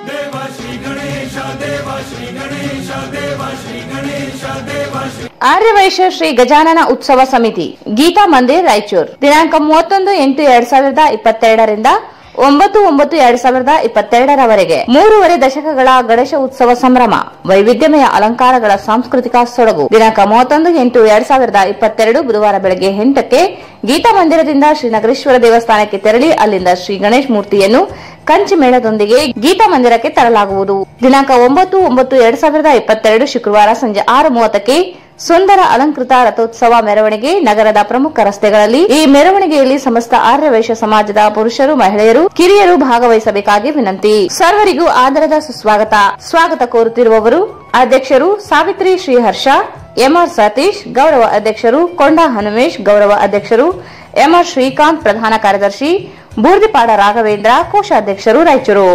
ಆರ್ಯವೈಶ್ಯ ಶ್ರೀ ಗಜಾನನ ಉತ್ಸವ ಸಮಿತಿ ಗೀತಾ ಮಂದಿರ್ ರಾಯಚೂರು ದಿನಾಂಕ ಮೂವತ್ತೊಂದು ಎಂಟು ಎರಡ್ ಸಾವಿರದ ಇಪ್ಪತ್ತೆರಡರಿಂದ ಒಂಬತ್ತು ಒಂಬತ್ತು ಎರಡ್ ಸಾವಿರದ ಇಪ್ಪತ್ತೆರಡರವರೆಗೆ ಮೂರುವರೆ ದಶಕಗಳ ಗಣೇಶ ಉತ್ಸವ ಸಂಭ್ರಮ ವೈವಿಧ್ಯಮಯ ಅಲಂಕಾರಗಳ ಸಾಂಸ್ಕೃತಿಕ ಸೊಡಗು ದಿನಾಂಕ ಮೂವತ್ತೊಂದು ಎಂಟು ಎರಡ್ ಸಾವಿರದ ಇಪ್ಪತ್ತೆರಡು ಬುಧವಾರ ಬೆಳಗ್ಗೆ ಎಂಟಕ್ಕೆ ಗೀತಾ ಮಂದಿರದಿಂದ ಶ್ರೀನಗರೇಶ್ವರ ದೇವಸ್ಥಾನಕ್ಕೆ ತೆರಳಿ ಅಲ್ಲಿಂದ ಶ್ರೀ ಗಣೇಶ್ ಮೂರ್ತಿಯನ್ನು ಕಂಚಿ ಮೇಳದೊಂದಿಗೆ ಗೀತಾ ಮಂದಿರಕ್ಕೆ ತರಲಾಗುವುದು ದಿನಾಂಕ ಒಂಬತ್ತು ಒಂಬತ್ತು ಎರಡ್ ಸಾವಿರದ ಇಪ್ಪತ್ತೆರಡು ಶುಕ್ರವಾರ ಸಂಜೆ ಆರು ಮೂವತ್ತಕ್ಕೆ ಸುಂದರ ಅಲಂಕೃತ ರಥೋತ್ಸವ ಮೆರವಣಿಗೆ ನಗರದ ಪ್ರಮುಖ ರಸ್ತೆಗಳಲ್ಲಿ ಈ ಮೆರವಣಿಗೆಯಲ್ಲಿ ಸಮಸ್ತ ಆರ್ಯವೈಶ್ಯ ಸಮಾಜದ ಪುರುಷರು ಮಹಿಳೆಯರು ಕಿರಿಯರು ಭಾಗವಹಿಸಬೇಕಾಗಿ ವಿನಂತಿ ಸರ್ವರಿಗೂ ಆದರದ ಸುಸ್ವಾಗತ ಸ್ವಾಗತ ಕೋರುತ್ತಿರುವವರು ಅಧ್ಯಕ್ಷರು ಸಾವಿತ್ರಿ ಶ್ರೀಹರ್ಷ ಎಂಆರ್ ಸತೀಶ್ ಗೌರವ ಅಧ್ಯಕ್ಷರು ಕೊಂಡ ಹನುಮೇಶ್ ಗೌರವ ಅಧ್ಯಕ್ಷರು ಎಂಆರ್ ಶ್ರೀಕಾಂತ್ ಪ್ರಧಾನ ಕಾರ್ಯದರ್ಶಿ ಬೂರ್ದಿಪಾಡ ರಾಘವೇಂದ್ರ ಕೋಶಾಧ್ಯಕ್ಷರು ರಾಯಚೂರು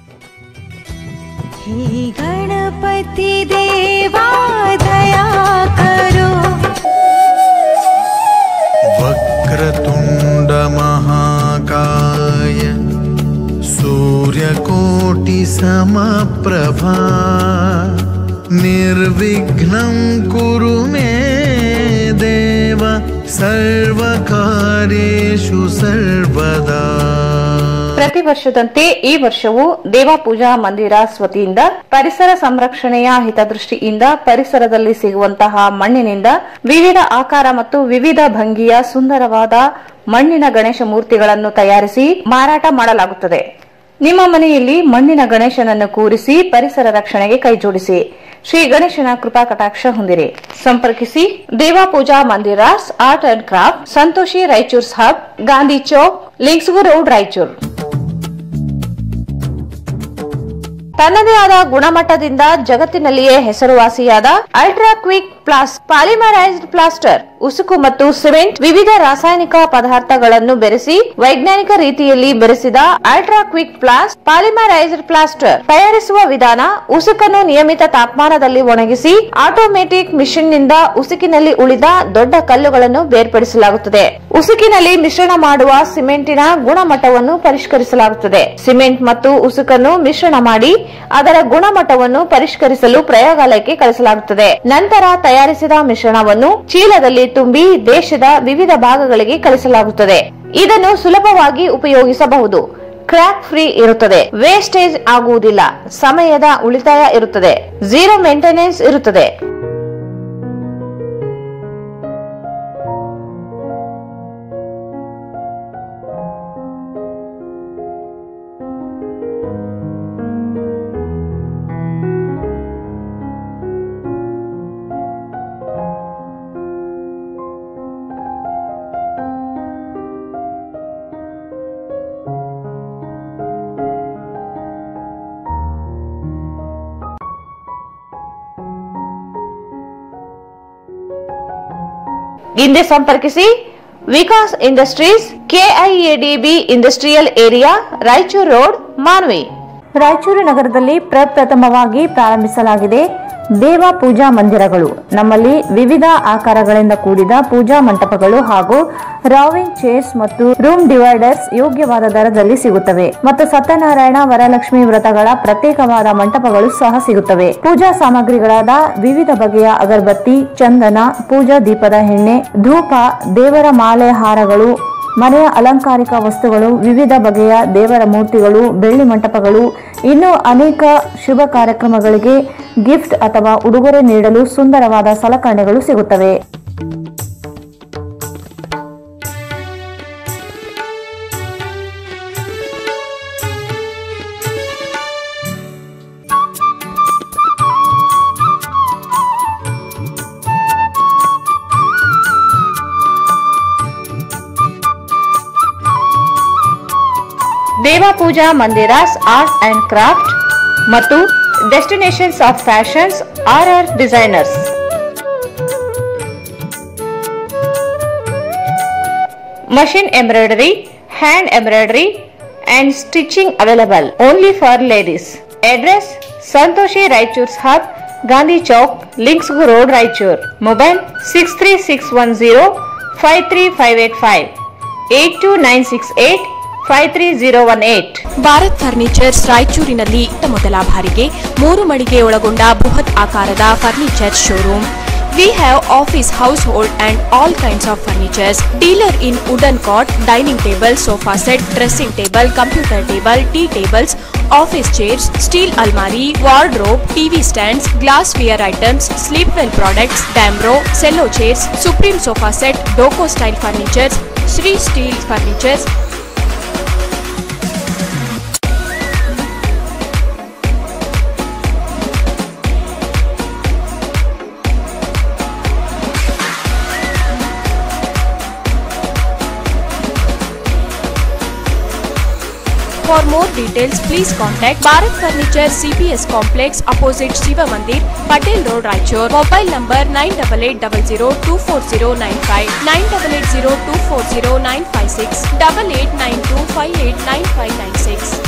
हे गणपति देवा दया करो वक्रतुण्डमहाकाय सूर्यकोटिसमप्रभा निर्विघ्नं कुरु मे देव सर्वकार्येषु सर्वदा ಪ್ರತಿ ವರ್ಷದಂತೆ ಈ ವರ್ಷವೂ ದೇವಪೂಜಾ ಮಂದಿರ ವತಿಯಿಂದ ಪರಿಸರ ಸಂರಕ್ಷಣೆಯ ಹಿತದೃಷ್ಟಿಯಿಂದ ಪರಿಸರದಲ್ಲಿ ಸಿಗುವಂತಹ ಮಣ್ಣಿನಿಂದ ವಿವಿಧ ಆಕಾರ ಮತ್ತು ವಿವಿಧ ಭಂಗಿಯ ಸುಂದರವಾದ ಮಣ್ಣಿನ ಗಣೇಶ ಮೂರ್ತಿಗಳನ್ನು ತಯಾರಿಸಿ ಮಾರಾಟ ಮಾಡಲಾಗುತ್ತದೆ ನಿಮ್ಮ ಮನೆಯಲ್ಲಿ ಮಣ್ಣಿನ ಗಣೇಶನನ್ನು ಕೂರಿಸಿ ಪರಿಸರ ರಕ್ಷಣೆಗೆ ಕೈಜೋಡಿಸಿ ಶ್ರೀ ಗಣೇಶನ ಕೃಪಾ ಕಟಾಕ್ಷ ಹೊಂದಿರಿ ಸಂಪರ್ಕಿಸಿ Deva Pooja Mandiras art and craft Santoshi Raichur's hub Gandhi Chowk ಲಿಂಕ್ಸ್ಗು ರೋಡ್ ರಾಯಚೂರು ತನ್ನದೇ ಆದ ಗುಣಮಟ್ಟದಿಂದ ಜಗತ್ತಿನಲ್ಲಿಯೇ ಹೆಸರುವಾಸಿಯಾದ ultra quick plast polymerised plaster ಉಸುಕು ಮತ್ತು ಸಿಮೆಂಟ್ ವಿವಿಧ ರಾಸಾಯನಿಕ ಪದಾರ್ಥಗಳನ್ನು ಬೆರೆಸಿ ವೈಜ್ಞಾನಿಕ ರೀತಿಯಲ್ಲಿ ಬೆರೆಸಿದ ultra quick plast polymerised plaster ತಯಾರಿಸುವ ವಿಧಾನ ಉಸುಕನ್ನು ನಿಯಮಿತ ತಾಪಮಾನದಲ್ಲಿ ಒಣಗಿಸಿ ಆಟೋಮೆಟಿಕ್ ಮಿಷಿನ್ ನಿಂದ ಉಸುಕಿನಲ್ಲಿ ಉಳಿದ ದೊಡ್ಡ ಕಲ್ಲುಗಳನ್ನು ಬೇರ್ಪಡಿಸಲಾಗುತ್ತದೆ ಉಸುಕಿನಲ್ಲಿ ಮಿಶ್ರಣ ಮಾಡುವ ಸಿಮೆಂಟಿನ ಗುಣಮಟ್ಟವನ್ನು ಪರಿಷ್ಕರಿಸಲಾಗುತ್ತದೆ ಸಿಮೆಂಟ್ ಮತ್ತು ಉಸುಕನ್ನು ಮಿಶ್ರಣ ಮಾಡಿ ಅದರ ಗುಣಮಟ್ಟವನ್ನು ಪರಿಷ್ಕರಿಸಲು ಪ್ರಯೋಗಾಲಯಕ್ಕೆ ಕಳಿಸಲಾಗುತ್ತದೆ ನಂತರ ತಯಾರಿಸಿದ ಮಿಶ್ರಣವನ್ನು ಚೀಲದಲ್ಲಿ ತುಂಬಿ ದೇಶದ ವಿವಿಧ ಭಾಗಗಳಿಗೆ ಕಳಿಸಲಾಗುತ್ತದೆ ಇದನ್ನು ಸುಲಭವಾಗಿ ಉಪಯೋಗಿಸಬಹುದು ಕ್ರ್ಯಾಕ್ ಫ್ರೀ ಇರುತ್ತದೆ ವೇಸ್ಟೇಜ್ ಆಗುವುದಿಲ್ಲ ಸಮಯದ ಉಳಿತಾಯ ಇರುತ್ತದೆ ಝೀರೋ ಮೇಂಟೆನೆನ್ಸ್ ಇರುತ್ತದೆ ಹಿಂದೆ ಸಂಪರ್ಕಿಸಿ Vikas industries KIADB industrial area Raichur road Manvi ರಾಯಚೂರು ನಗರದಲ್ಲಿ ಪ್ರಪ್ರಥಮವಾಗಿ ಪ್ರಾರಂಭಿಸಲಾಗಿದೆ ದೇವ ಪೂಜಾ ಮಂದಿರಗಳು ನಮ್ಮಲ್ಲಿ ವಿವಿಧ ಆಕಾರಗಳಿಂದ ಕೂಡಿದ ಪೂಜಾ ಮಂಟಪಗಳು ಹಾಗೂ ರಾವಿಂಗ್ ಚೇರ್ಸ್ ಮತ್ತು ರೂಮ್ ಡಿವೈಡರ್ಸ್ ಯೋಗ್ಯವಾದ ದರದಲ್ಲಿ ಸಿಗುತ್ತವೆ ಮತ್ತು ಸತ್ಯನಾರಾಯಣ ವರಲಕ್ಷ್ಮಿ ವ್ರತಗಳ ಪ್ರತ್ಯೇಕವಾದ ಮಂಟಪಗಳು ಸಹ ಸಿಗುತ್ತವೆ ಪೂಜಾ ಸಾಮಗ್ರಿಗಳಾದ ವಿವಿಧ ಬಗೆಯ ಅಗರಬತ್ತಿ ಚಂದನ ಪೂಜಾ ದೀಪದ ಎಣ್ಣೆ ಧೂಪ ದೇವರ ಮಾಲೆ ಹಾರಗಳು ಮನೆಯ ಅಲಂಕಾರಿಕ ವಸ್ತುಗಳು ವಿವಿಧ ಬಗೆಯ ದೇವರ ಮೂರ್ತಿಗಳು ಬೆಳ್ಳಿ ಮಂಟಪಗಳು ಇನ್ನೂ ಅನೇಕ ಶುಭ ಕಾರ್ಯಕ್ರಮಗಳಿಗೆ ಗಿಫ್ಟ್ ಅಥವಾ ಉಡುಗೊರೆ ನೀಡಲು ಸುಂದರವಾದ ಸಲಕರಣೆಗಳು ಸಿಗುತ್ತವೆ Deva Pooja Mandiras art and craft ಮತ್ತು destinations of fashions R R designers machine embroidery, hand embroidery, and stitching available only for ladies. Address Santoshi Raichur's Hub, Gandhi Chowk, Linksgu Road, Raichur. Mobile 63610 53585 82968 53018. Bharat furnitures ರಾಯಚೂರಿನಲ್ಲಿ ಇತ್ತ ಮೊದಲ ಬಾರಿಗೆ ಮೂರು ಮಳಿಗೆ ಒಳಗೊಂಡ ಬೃಹತ್ ಆಕಾರದ furniture showroom we have office household and all kinds of furnitures dealer in wooden cot dining table sofa set dressing table computer table tea tables office chairs steel ಅಲ್ಮಾರಿ wardrobe TV stands glass ware items sleep well products Damro Cello chairs Supreme sofa set Doco style furnitures Shri steel furnitures For more details, please contact Bharat Furniture CPS Complex opposite Shiva Mandir, Patel Road, Raichur. Mobile number 9880240959, 9880240956, 8892589596.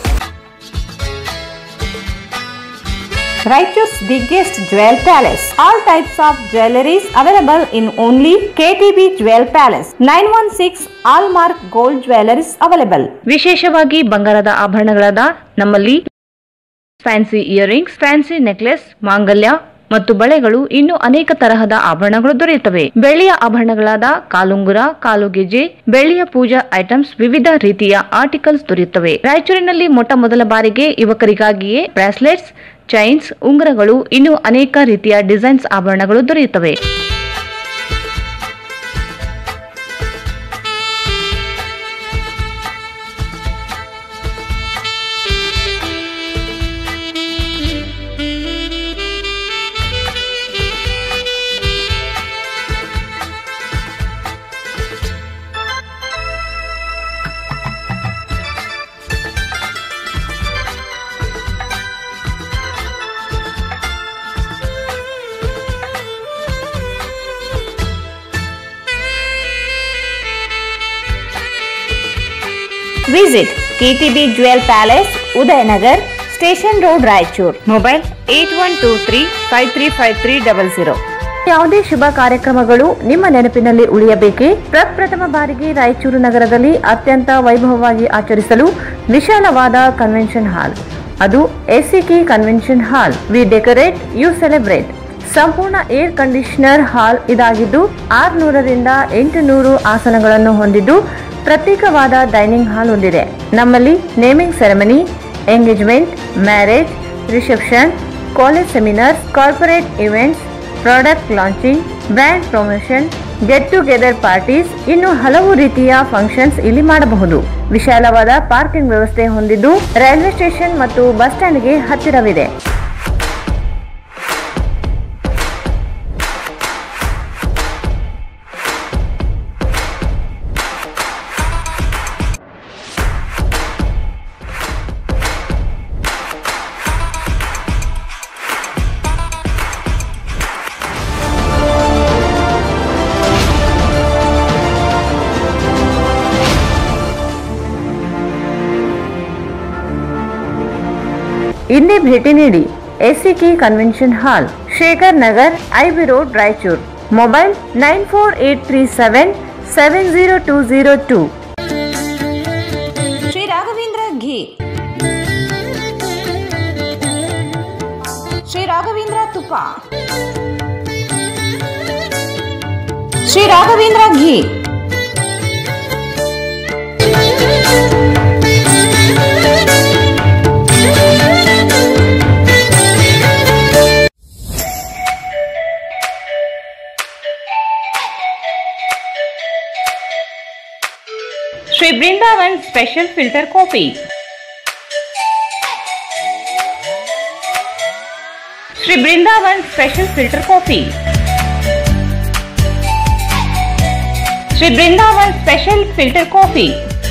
Raichur's biggest jewel palace. All types of jewelries available in only KTB Jewel Palace. 916 Allmark Gold Jewelries available. ವಿಶೇಷವಾಗಿ ಬಂಗಾರದ ಆಭರಣಗಳಾದ ನಮ್ಮಲ್ಲಿ fancy earrings fancy necklace ಮಾಂಗಲ್ಯ ಮತ್ತು ಬಳೆಗಳು ಇನ್ನೂ ಅನೇಕ ತರಹದ ಆಭರಣಗಳು ದೊರೆಯುತ್ತವೆ ಬೆಳ್ಳಿಯ ಆಭರಣಗಳಾದ ಕಾಲುಂಗುರ ಕಾಲುಗೆಜೆ ಬೆಳ್ಳಿಯ ಪೂಜಾ ಐಟಮ್ಸ್ ವಿವಿಧ ರೀತಿಯ ಆರ್ಟಿಕಲ್ಸ್ ದೊರೆಯುತ್ತವೆ ರಾಯಚೂರಿನಲ್ಲಿ ಮೊಟ್ಟ ಮೊದಲ ಬಾರಿಗೆ ಯುವಕರಿಗಾಗಿಯೇ ಬ್ರಾಸ್ಲೆಟ್ಸ್ ಚೈನ್ಸ್ ಉಂಗುರಗಳು ಇನ್ನೂ ಅನೇಕ ರೀತಿಯ ಡಿಸೈನ್ಸ್ ಆಭರಣಗಳು ದೊರೆಯುತ್ತವೆ Visit KTB Jewel Palace, Udayanagar, Station Road, Raichur. Mobile 8123-535300. ಯಾವುದೇ ಶುಭ ಕಾರ್ಯಕ್ರಮಗಳು ನಿಮ್ಮ ನೆನಪಿನಲ್ಲಿ ಉಳಿಯಬೇಕೇ ಪ್ರಪ್ರಥಮ ಬಾರಿಗೆ ರಾಯಚೂರು ನಗರದಲ್ಲಿ ಅತ್ಯಂತ ವೈಭವವಾಗಿ ಆಚರಿಸಲು ವಿಶಾಲವಾದ ಕನ್ವೆನ್ಷನ್ ಹಾಲ್ ಅದು ACK convention hall we decorate you celebrate ಸಂಪೂರ್ಣ ಏರ್ ಕಂಡೀಷನರ್ ಹಾಲ್ ಇದಾಗಿದ್ದು ಆರುನೂರರಿಂದ ಎಂಟು ನೂರು ಆಸನಗಳನ್ನು ಹೊಂದಿದ್ದು ಪ್ರತ್ಯೇಕವಾದ ಡೈನಿಂಗ್ ಹಾಲ್ ಹೊಂದಿದೆ ನಮ್ಮಲ್ಲಿ naming ceremony engagement marriage reception college seminars corporate events product launching brand promotion get together parties ಇನ್ನು ಹಲವು ರೀತಿಯ ಫಂಕ್ಷನ್ಸ್ ಇಲ್ಲಿ ಮಾಡಬಹುದು ವಿಶಾಲವಾದ ಪಾರ್ಕಿಂಗ್ ವ್ಯವಸ್ಥೆ ಹೊಂದಿದ್ದು ರೈಲ್ವೆ ಸ್ಟೇಷನ್ ಮತ್ತು ಬಸ್ ಸ್ಟ್ಯಾಂಡ್ಗೆ ಹತ್ತಿರವಿದೆ ಇಂದೇ ಭೇಟಿ ನೀಡಿ SCK convention hall Shekhar Nagar IB road Raichur mobile nine four eight three seven seven zero two zero two Shri Raghavendra ಘೀ ಶ್ರೀ ರಾಘವೇಂದ್ರ ತುಪ್ಪ ಶ್ರೀ ರಾಘವೇಂದ್ರ ಘೀ Shri Brindavan special filter coffee Shri Brindavan special filter coffee Shri Brindavan special filter coffee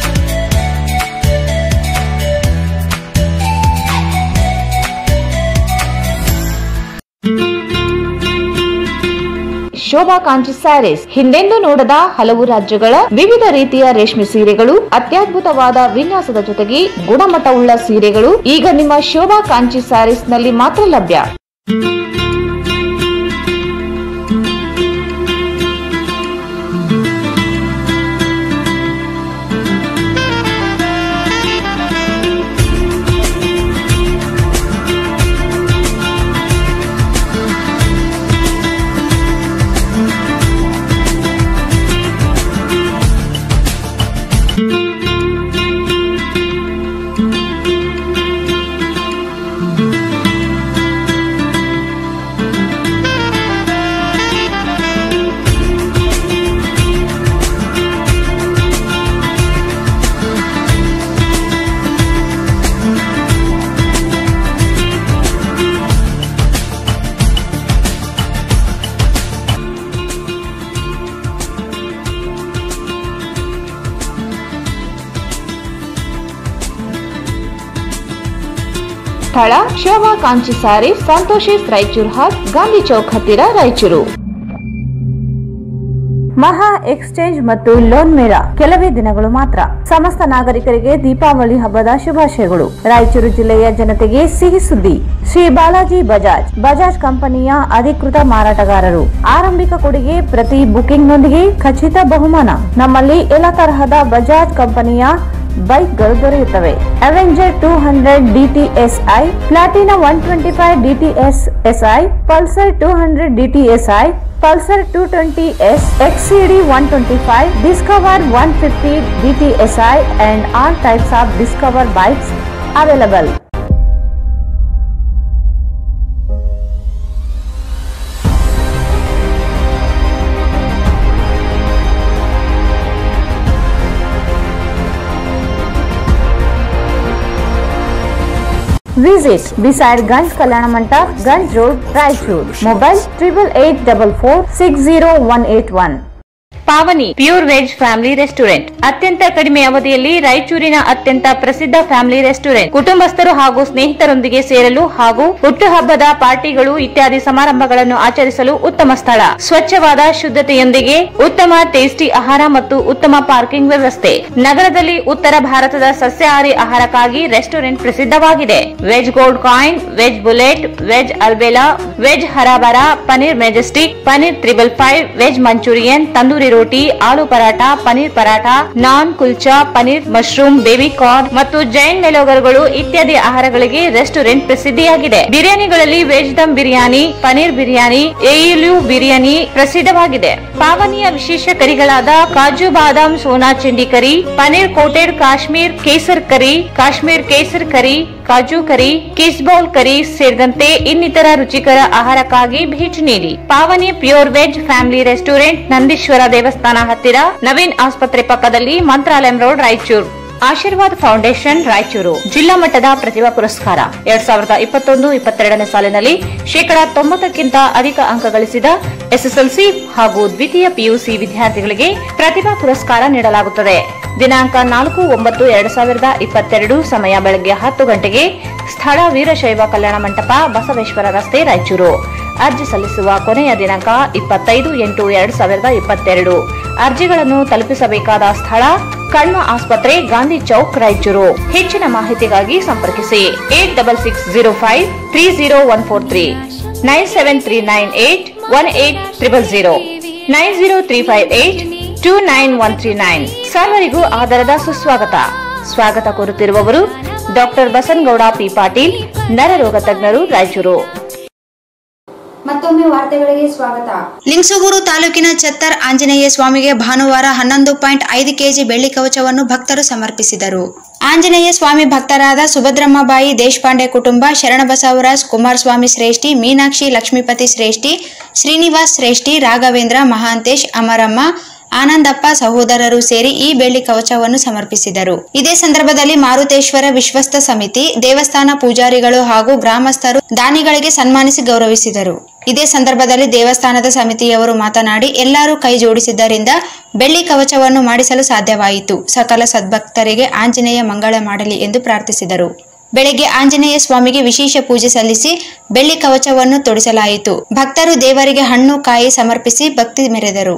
Shobha Kanchi sarees ಹಿಂದೆಂದೂ ನೋಡದ ಹಲವು ರಾಜ್ಯಗಳ ವಿವಿಧ ರೀತಿಯ ರೇಷ್ಮೆ ಸೀರೆಗಳು ಅತ್ಯದ್ಭುತವಾದ ವಿನ್ಯಾಸದ ಜೊತೆಗೆ ಗುಣಮಟ್ಟವುಳ್ಳ ಸೀರೆಗಳು ಈಗ ನಿಮ್ಮ ಶೋಭಾ ಕಾಂಚಿ ಸ್ಯಾರೀಸ್ ನಲ್ಲಿ ಮಾತ್ರ ಲಭ್ಯ ಸ್ಥಳ ಶೋಭಾ ಕಾಂಚಿ ಸ್ಯಾರಿ ಸಂತೋಷಿಸ್ ರಾಯಚೂರು ಹಾಟ್ ಗಾಂಧಿ ಚೌಕ್ ಹತ್ತಿರ ರಾಯಚೂರು ಮಹಾ ಎಕ್ಸ್ಚೇಂಜ್ ಮತ್ತು ಲೋನ್ ಮೇಳ ಕೆಲವೇ ದಿನಗಳು ಮಾತ್ರ ಸಮಸ್ತ ನಾಗರಿಕರಿಗೆ ದೀಪಾವಳಿ ಹಬ್ಬದ ಶುಭಾಶಯಗಳು ರಾಯಚೂರು ಜಿಲ್ಲೆಯ ಜನತೆಗೆ ಸಿಹಿ ಸುದ್ದಿ ಶ್ರೀ ಬಾಲಾಜಿ ಬಜಾಜ್ ಬಜಾಜ್ ಕಂಪನಿಯ ಅಧಿಕೃತ ಮಾರಾಟಗಾರರು ಆರಂಭಿಕ ಕೊಡುಗೆ ಪ್ರತಿ ಬುಕಿಂಗ್ನೊಂದಿಗೆ ಖಚಿತ ಬಹುಮಾನ ನಮ್ಮಲ್ಲಿ ಎಲ್ಲ ತರಹದ ಬಜಾಜ್ ಕಂಪನಿಯ ಬೈಕ್ಗಳು ದೊರೆಯುತ್ತವೆ Avenger two hundred DTSi Platina one twenty five DTS SI Pulsar two hundred DTSi Pulsar two twenty S XCD one twenty five Discover one fifty DTSi and all types of Discover bikes available Visit beside Ganj Kalyana Mandap, Ganj Road, Raichur. Mobile triple eight double four six zero one eight one. Pavani pure veg family restaurant ಅತ್ಯಂತ ಕಡಿಮೆ ಅವಧಿಯಲ್ಲಿ ರಾಯಚೂರಿನ ಅತ್ಯಂತ ಪ್ರಸಿದ್ಧ family restaurant ಕುಟುಂಬಸ್ಥರು ಹಾಗೂ ಸ್ನೇಹಿತರೊಂದಿಗೆ ಸೇರಲು ಹಾಗೂ ಹುಟ್ಟುಹಬ್ಬದ ಪಾರ್ಟಿಗಳು ಇತ್ಯಾದಿ ಸಮಾರಂಭಗಳನ್ನು ಆಚರಿಸಲು ಉತ್ತಮ ಸ್ಥಳ ಸ್ವಚ್ಛವಾದ ಶುದ್ಧತೆಯೊಂದಿಗೆ ಉತ್ತಮ ಟೇಸ್ಟಿ ಆಹಾರ ಮತ್ತು ಉತ್ತಮ ಪಾರ್ಕಿಂಗ್ ವ್ಯವಸ್ಥೆ ನಗರದಲ್ಲಿ ಉತ್ತರ ಭಾರತದ ಸಸ್ಯಾಹಾರಿ ಆಹಾರಕ್ಕಾಗಿ ರೆಸ್ಟೋರೆಂಟ್ ಪ್ರಸಿದ್ಧವಾಗಿದೆ veg gold coin veg bullet veg ಅಲ್ಬೇಲಾ ವೆಜ್ ಹರಾಬರ paneer majestic paneer triple five veg Manchurian tandoori roti aloo paratha paneer paratha naan kulcha paneer mushroom baby corn ಮತ್ತು ಜೈನ್ ಮೆಲೋಗರ್ಗಳು ಇತ್ಯಾದಿ ಆಹಾರಗಳಿಗೆ ರೆಸ್ಟೋರೆಂಟ್ ಪ್ರಸಿದ್ಧಿಯಾಗಿದೆ ಬಿರಿಯಾನಿಗಳಲ್ಲಿ ವೆಜ್ ದಮ್ ಬಿರಿಯಾನಿ ಪನೀರ್ ಬಿರಿಯಾನಿ ಏಯಿಲು ಬಿರಿಯಾನಿ ಪ್ರಸಿದ್ಧವಾಗಿದೆ ಪಾವನಿಯ ವಿಶೇಷ ಕರಿಗಳಾದ ಕಾಜು ಬಾದಾಮ್ ಸೋನಾ ಚಿಂಡಿ curry paneer coated Kashmir kesar curry Kashmir kesar curry kaju curry kiss bowl ಕರಿ ಸೇರಿದಂತೆ ಇನ್ನಿತರ ರುಚಿಕರ ಆಹಾರಕ್ಕಾಗಿ ಭೇಟಿ ನೀಡಿ Pavani pure veg family restaurant Nandishwara ದೇವಸ್ಥಾನ ಹತ್ತಿರ ನವೀನ್ ಆಸ್ಪತ್ರೆ ಪಕ್ಕದಲ್ಲಿ ಮಂತ್ರಾಲಯಂ ರೋಡ್ ರಾಯಚೂರು ಆಶೀರ್ವಾದ್ ಫೌಂಡೇಶನ್ ರಾಯಚೂರು ಜಿಲ್ಲಾ ಮಟ್ಟದ ಪ್ರತಿಭಾ ಪುರಸ್ಕಾರ ಎರಡ್ ಸಾವಿರದ ಇಪ್ಪತ್ತೊಂದು ಇಪ್ಪತ್ತೆರಡನೇ ಸಾಲಿನಲ್ಲಿ ಶೇಕಡಾ ತೊಂಬತ್ತಕ್ಕಿಂತ ಅಧಿಕ ಅಂಕ ಗಳಿಸಿದ ಎಸ್ಎಸ್ಎಲ್ಸಿ ಹಾಗೂ ದ್ವಿತೀಯ ಪಿಯುಸಿ ವಿದ್ಯಾರ್ಥಿಗಳಿಗೆ ಪ್ರತಿಭಾ ಪುರಸ್ಕಾರ ನೀಡಲಾಗುತ್ತದೆ ದಿನಾಂಕ ನಾಲ್ಕು ಒಂಬತ್ತು ಎರಡ್ ಸಾವಿರದ ಇಪ್ಪತ್ತೆರಡು ಸಮಯ ಬೆಳಗ್ಗೆ ಹತ್ತು ಗಂಟೆಗೆ ಸ್ಥಳ ವೀರಶೈವ ಕಲ್ಯಾಣ ಮಂಟಪ ಬಸವೇಶ್ವರ ರಸ್ತೆ ರಾಯಚೂರು ಅರ್ಜಿ ಸಲ್ಲಿಸುವ ಕೊನೆಯ ದಿನಾಂಕ ಇಪ್ಪತ್ತೈದು ಎಂಟು ಎರಡ್ ಸಾವಿರದ ಇಪ್ಪತ್ತೆರಡು ಅರ್ಜಿಗಳನ್ನು ತಲುಪಿಸಬೇಕಾದ ಸ್ಥಳ ಕಣ್ವ ಆಸ್ಪತ್ರೆ ಗಾಂಧಿ ಚೌಕ್ ರಾಯಚೂರು ಹೆಚ್ಚಿನ ಮಾಹಿತಿಗಾಗಿ ಸಂಪರ್ಕಿಸಿ eight double six zero five three zero one four three nine seven three nine eight one eight triple zero nine zero three five eight two nine one three nine ಸರ್ವರಿಗೂ ಆಧಾರದ ಸುಸ್ವಾಗತ ಸ್ವಾಗತ ಕೋರುತ್ತಿರುವವರು ಡಾಕ್ಟರ್ ಬಸನಗೌಡ ಪಿ ಪಾಟೀಲ್ ನರರೋಗ ತಜ್ಞರು ರಾಯಚೂರು ಮತ್ತೊಮ್ಮೆ ವಾರ್ತೆಗಳಿಗೆ ಸ್ವಾಗತ ಲಿಂಗಸೂಗೂರು ತಾಲೂಕಿನ ಚತ್ತರ್ ಆಂಜನೇಯ ಸ್ವಾಮಿಗೆ ಭಾನುವಾರ ಹನ್ನೊಂದು ಪಾಯಿಂಟ್ ಐದು ಕೆಜಿ ಬೆಳ್ಳಿ ಕವಚವನ್ನು ಭಕ್ತರು ಸಮರ್ಪಿಸಿದರು ಆಂಜನೇಯ ಸ್ವಾಮಿ ಭಕ್ತರಾದ ಸುಭದ್ರಮ್ಮಬಾಯಿ ದೇಶಪಾಂಡೆ ಕುಟುಂಬ ಶರಣಬಸವರಾಜ್ ಕುಮಾರಸ್ವಾಮಿ ಶ್ರೇಷ್ಠಿ ಮೀನಾಕ್ಷಿ ಲಕ್ಷ್ಮೀಪತಿ ಶ್ರೇಷ್ಠಿ ಶ್ರೀನಿವಾಸ್ ಶ್ರೇಷ್ಠಿ ರಾಘವೇಂದ್ರ ಮಹಾಂತೇಶ್ ಅಮರಮ್ಮ ಆನಂದಪ್ಪ ಸಹೋದರರು ಸೇರಿ ಈ ಬೆಳ್ಳಿ ಕವಚವನ್ನು ಸಮರ್ಪಿಸಿದರು ಇದೇ ಸಂದರ್ಭದಲ್ಲಿ ಮಾರುತೇಶ್ವರ ವಿಶ್ವಸ್ತ ಸಮಿತಿ ದೇವಸ್ಥಾನ ಪೂಜಾರಿಗಳು ಹಾಗೂ ಗ್ರಾಮಸ್ಥರು ದಾನಿಗಳಿಗೆ ಸನ್ಮಾನಿಸಿ ಗೌರವಿಸಿದರು ಇದೇ ಸಂದರ್ಭದಲ್ಲಿ ದೇವಸ್ಥಾನದ ಸಮಿತಿಯವರು ಮಾತನಾಡಿ ಎಲ್ಲರೂ ಕೈ ಜೋಡಿಸಿದ್ದರಿಂದ ಬೆಳ್ಳಿ ಕವಚವನ್ನು ಮಾಡಿಸಲು ಸಾಧ್ಯವಾಯಿತು ಸಕಲ ಸದ್ಭಕ್ತರಿಗೆ ಆಂಜನೇಯ ಮಂಗಳ ಮಾಡಲಿ ಎಂದು ಪ್ರಾರ್ಥಿಸಿದರು ಬೆಳಗ್ಗೆ ಆಂಜನೇಯ ಸ್ವಾಮಿಗೆ ವಿಶೇಷ ಪೂಜೆ ಸಲ್ಲಿಸಿ ಬೆಳ್ಳಿ ಕವಚವನ್ನು ತೊಡಿಸಲಾಯಿತು ಭಕ್ತರು ದೇವರಿಗೆ ಹಣ್ಣು ಕಾಯಿ ಸಮರ್ಪಿಸಿ ಭಕ್ತಿ ಮೆರೆದರು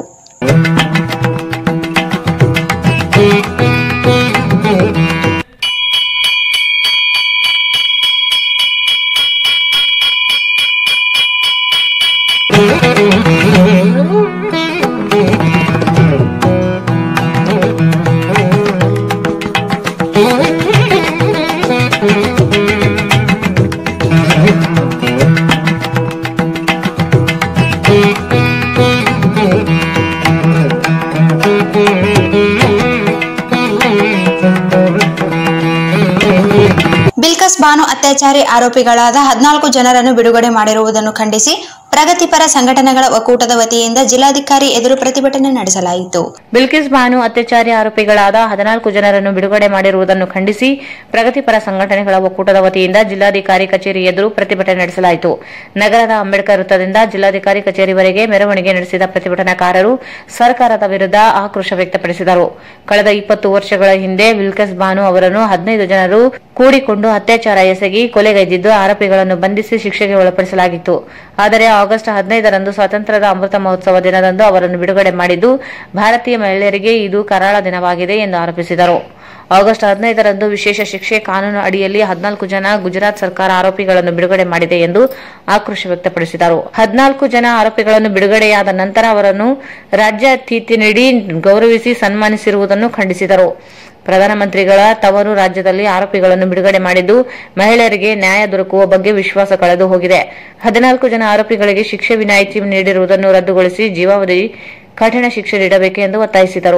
ಬಿಲ್ಕಸ್ ಬಾನು ಅತ್ಯಾಚಾರಿ ಆರೋಪಿಗಳಾದ ಹದಿನಾಲ್ಕು ಜನರನ್ನು ಬಿಡುಗಡೆ ಮಾಡಿರುವುದನ್ನು ಖಂಡಿಸಿ ಪ್ರಗತಿಪರ ಸಂಘಟನೆಗಳ ಒಕ್ಕೂಟದ ವತಿಯಿಂದ ಜಿಲ್ಲಾಧಿಕಾರಿ ಎದುರು ಪ್ರತಿಭಟನೆ ನಡೆಸಲಾಯಿತು ಬಿಲ್ಕಿಸ್ ಬಾನು ಅತ್ಯಾಚಾರಿ ಆರೋಪಿಗಳಾದ ಹದಿನಾಲ್ಕು ಜನರನ್ನು ಬಿಡುಗಡೆ ಮಾಡಿರುವುದನ್ನು ಖಂಡಿಸಿ ಪ್ರಗತಿಪರ ಸಂಘಟನೆಗಳ ಒಕ್ಕೂಟದ ವತಿಯಿಂದ ಜಿಲ್ಲಾಧಿಕಾರಿ ಕಚೇರಿ ಎದುರು ಪ್ರತಿಭಟನೆ ನಡೆಸಲಾಯಿತು ನಗರದ ಅಂಬೇಡ್ಕರ್ ವೃತ್ತದಿಂದ ಜಿಲ್ಲಾಧಿಕಾರಿ ಕಚೇರಿವರೆಗೆ ಮೆರವಣಿಗೆ ನಡೆಸಿದ ಪ್ರತಿಭಟನಾಕಾರರು ಸರ್ಕಾರದ ವಿರುದ್ಧ ಆಕ್ರೋಶ ವ್ಯಕ್ತಪಡಿಸಿದರು ಕಳೆದ ಇಪ್ಪತ್ತು ವರ್ಷಗಳ ಹಿಂದೆ ವಿಲ್ಕಸ್ ಬಾನು ಅವರನ್ನು ಹದಿನೈದು ಜನರು ಕೂಡಿಕೊಂಡು ಅತ್ಯಾಚಾರ ಎಸಗಿ ಕೊಲೆಗೈದಿದ್ದು ಆರೋಪಿಗಳನ್ನು ಬಂಧಿಸಿ ಶಿಕ್ಷೆಗೆ ಒಳಪಡಿಸಲಾಗಿತ್ತು ಆದರೆ ಆಗಸ್ಟ್ ಹದಿನೈದರಂದು ಸ್ವಾತಂತ್ರ್ಯದ ಅಮೃತ ಮಹೋತ್ಸವ ದಿನದಂದು ಅವರನ್ನು ಬಿಡುಗಡೆ ಮಾಡಿದ್ದು ಭಾರತೀಯ ಮಹಿಳೆಯರಿಗೆ ಇದು ಕರಾಳ ದಿನವಾಗಿದೆ ಎಂದು ಆರೋಪಿಸಿದರು ಆಗಸ್ಟ್ ಹದಿನೈದರಂದು ವಿಶೇಷ ಶಿಕ್ಷೆ ಕಾನೂನು ಅಡಿಯಲ್ಲಿ ಹದಿನಾಲ್ಕು ಜನ ಗುಜರಾತ್ ಸರ್ಕಾರ ಆರೋಪಿಗಳನ್ನು ಬಿಡುಗಡೆ ಮಾಡಿದೆ ಎಂದು ಆಕ್ರೋಶ ವ್ಯಕ್ತಪಡಿಸಿದರು ಹದಿನಾಲ್ಕು ಜನ ಆರೋಪಿಗಳನ್ನು ಬಿಡುಗಡೆಯಾದ ನಂತರ ಅವರನ್ನು ರಾಜ್ಯ ಅತಿಥಿ ನೀಡಿ ಗೌರವಿಸಿ ಸನ್ಮಾನಿಸಿರುವುದನ್ನು ಖಂಡಿಸಿದರು ಪ್ರಧಾನಮಂತ್ರಿಗಳ ತವರು ರಾಜ್ಯದಲ್ಲಿ ಆರೋಪಿಗಳನ್ನು ಬಿಡುಗಡೆ ಮಾಡಿದ್ದು ಮಹಿಳೆಯರಿಗೆ ನ್ಯಾಯ ದೊರಕುವ ಬಗ್ಗೆ ವಿಶ್ವಾಸ ಕಳೆದು ಹೋಗಿದೆ ಹದಿನಾಲ್ಕು ಜನ ಆರೋಪಿಗಳಿಗೆ ಶಿಕ್ಷೆ ವಿನಾಯಿತಿ ನೀಡಿರುವುದನ್ನು ರದ್ದುಗೊಳಿಸಿ ಜೀವಾವಧಿ ಕಠಿಣ ಶಿಕ್ಷೆ ನೀಡಬೇಕು ಎಂದು ಒತ್ತಾಯಿಸಿದರು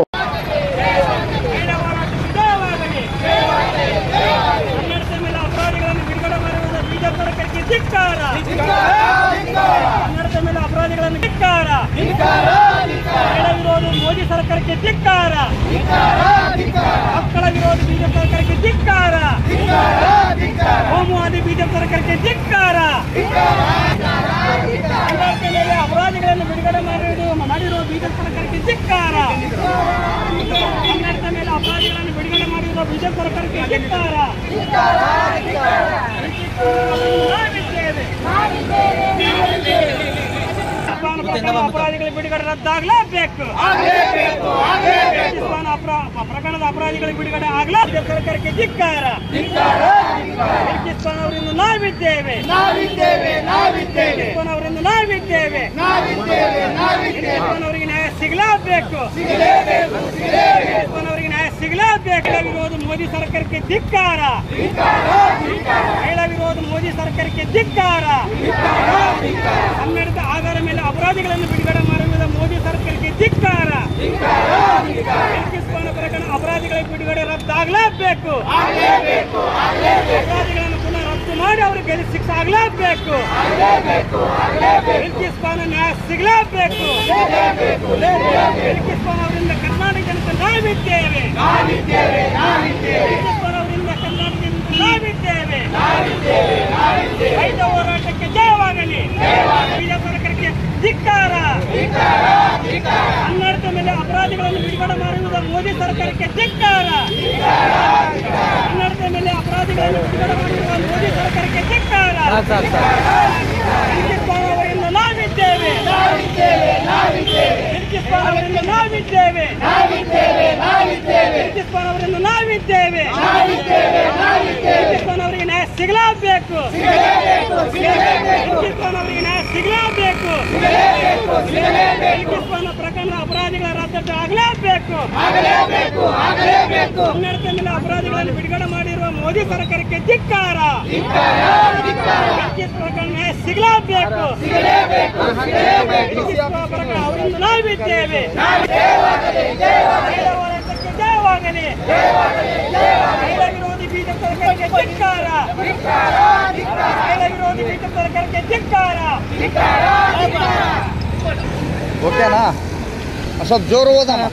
ಕನ್ನಡದ ಮೇಲೆ ಅಪರಾಧಿಗಳನ್ನು ಧಿಕ್ಕಾರ ವಿರೋಧ ಮೋದಿ ಸರ್ಕಾರಕ್ಕೆ ಧಿಕ್ಕಾರ ಮಕ್ಕಳ ವಿರೋಧ ಬಿಜೆಪಿ ಸರ್ಕಾರಕ್ಕೆ ಧಿಕ್ಕಾರ ಕೋಮುವಾದಿ ಬಿಜೆಪಿ ಸರ್ಕಾರಕ್ಕೆ ಧಿಕ್ಕಾರ ಕನ್ನಡದ ಮೇಲೆ ಅಪರಾಧಿಗಳನ್ನು ಬಿಡುಗಡೆ ಮಾಡಿರುವುದು ಮಾಡಿರುವ ಬಿಜೆಪಿ ಸರ್ಕಾರಕ್ಕೆ ಧಿಕ್ಕಾರ ಕನ್ನಡದ ಮೇಲೆ ಅಪರಾಧಿಗಳನ್ನು ಬಿಡುಗಡೆ ಮಾಡಿರುವ ಬಿಜೆಪಿ ಸರ್ಕಾರಕ್ಕೆ ಧಿಕ್ಕಾರ ಅಪರಾಧಿಗಳ ಬಿಡುಗಡೆ ರದ್ದಾಗಲೇಬೇಕು ಪಾಕಿಸ್ತಾನ ಅಪರಾ- ಪ್ರಕರಣದ ಅಪರಾಧಿಗಳ ಬಿಡುಗಡೆ ಆಗಲೇ ಸರ್ಕಾರಕ್ಕೆ ಧಿಕ್ಕಾರ ಪಾಕಿಸ್ತಾನ ಅವರಿಂದ ನಾವಿದ್ದೇವೆ ಪಾಕಿಸ್ತಾನ ಅವರಿಂದ ನಾವಿದ್ದೇವೆ ಪಾಕಿಸ್ತಾನ ಅವರಿಗೆ ನ್ಯಾಯ ಸಿಗಲೇಬೇಕು ಪಾಕಿಸ್ತಾನ ಅವರಿಗೆ ನ್ಯಾಯ ಸಿಗಲೇಬೇಕು ಮಹಿಳಾ ವಿರೋಧ ಮೋದಿ ಸರ್ಕಾರಕ್ಕೆ ಧಿಕ್ಕಾರ ಮಹಿಳಾ ವಿರೋಧ ಮೋದಿ ಸರ್ಕಾರಕ್ಕೆ ಧಿಕ್ಕಾರ ಕನ್ನಡದ ಆಧಾರ ಮೇಲೆ ಅಪರಾಧಿಗಳನ್ನು ಬಿಡುಗಡೆ ಮಾಡುವುದ ಮೋದಿ ಸರ್ಕಾರಕ್ಕೆ ಧಿಕ್ಕಾರ ಪಾಕಿಸ್ತಾನ ಪ್ರಕರಣ ಅಪರಾಧಿಗಳ ಬಿಡುಗಡೆ ರದ್ದಾಗಲೇಬೇಕು ಅಪರಾಧಿಗಳನ್ನು ಪುನಃ ರದ್ದು ಮಾಡಿ ಅವರಿಗೆ ಗೆಲ್ಲಿ ಶಿಕ್ಷೆ ಆಗಲೇಬೇಕು ಪಾಕಿಸ್ತಾನ ನ್ಯಾಯ ಸಿಗಲೇಬೇಕು ಪಾಕಿಸ್ತಾನ ಅವರಿಂದ ಕರ್ನಾಟಕ ಜನತೆ ನಾವಿದ್ದೇವೆ ಪಾಕಿಸ್ತಾನ ಅವರಿಂದ ಕರ್ನಾಟಕ ಜನತೆ ನಾವಿದ್ದೇವೆ ರೈತ ಹೋರಾಟಕ್ಕೆ ಜಯವಾಗಲಿ ಬೀಜ ಸರ್ಕಾರಕ್ಕೆ ಧಿಕ್ಕಾರ ಕನ್ನಡದ ಮೇಲೆ ಅಪರಾಧಿಗಳನ್ನು ಬಿಡುಗಡೆ ಮಾಡುವುದ ಮೋದಿ ಸರ್ಕಾರಕ್ಕೆ ಧಿಕ್ಕಾರ ಕನ್ನಡದ ಮೇಲೆ ಅಪರಾಧಿಗಳನ್ನು ಬಿಡುಗಡೆ ಮಾಡಿರುವ ಮೋದಿ ಸರ್ಕಾರಕ್ಕೆ ಧಿಕ್ಕಾರ ಪಾಕಿಸ್ತಾನ ಅವರಿಂದ ನಾವಿದ್ದೇವೆ ಪಾಲ್ ಅವರಿಂದ ನಾವಿದ್ದೇವೆ ನಾವಿದ್ದೇವೆ ನಾವಿದ್ದೇವೆ ವಿದ್ಯುತ್ ಪಾಲ್ ಅವರಿಂದ ನಾವಿದ್ದೇವೆ ನಾವಿದ್ದೇವೆ ನಾವಿದ್ದೇವೆ ವಿದ್ಯುತ್ ಪಾಲ್ ಅವರಿಗೆ ನ್ಯಾಯ ಸಿಗಲೇಬೇಕು ಸಿಗಲೇಬೇಕು ಸಿಗಲೇಬೇಕು ವಿದ್ಯುತ್ ಪಾಲ್ ಅವರಿಗೆ ನ್ಯಾಯ ಸಿಗಲೇಬೇಕು ಸಿಗಲೇಬೇಕು ಸಿಗಲೇಬೇಕು ವಿದ್ಯುತ್ ಪಾಲ್ ಪ್ರಕರಣ ಅಪರಾಧಿಗಳ ರದ್ದು ಆಗಲೇಬೇಕು ಆಗಲೇಬೇಕು ಆಗಲೇಬೇಕು ಹನ್ನೆರಡು ತಿಂಗಳ ಅಪರಾಧಿಗಳನ್ನು ಬಿಡುಗಡೆ ಮಾಡಿರುವ ಮೋದಿ ಸರ್ಕಾರಕ್ಕೆ ಧಿಕ್ಕಾರ ವಿದ್ಯುತ್ ಪ್ರಕರಣ ನ್ಯಾಯ ಸಿಗಲೇಬೇಕು ಸಿಗಲೇಬೇಕು ಸಿಗಲೇಬೇಕು ಪ್ರಕರಣ ಅವರಿಂದ ನಾವಿದ್ದೇವೆ ಮಹಿಳಾ ಹೋರಾಟಕ್ಕೆ ಜಯವಾಗಲಿ ಮಹಿಳಾ ವಿರೋಧಿ ಬಿಜೆಪಿ ಸರ್ಕಾರಕ್ಕೆ ಧಿಕ್ಕಾರ ಮಹಿಳಾ ವಿರೋಧಿ ಬಿಜೆಪಿ ಸರ್ಕಾರಕ್ಕೆ ಧಿಕ್ಕಾರ ಓಕೆನಾ ಸ್ವಲ್ಪ ಜೋರು ಓದಮ್ಮ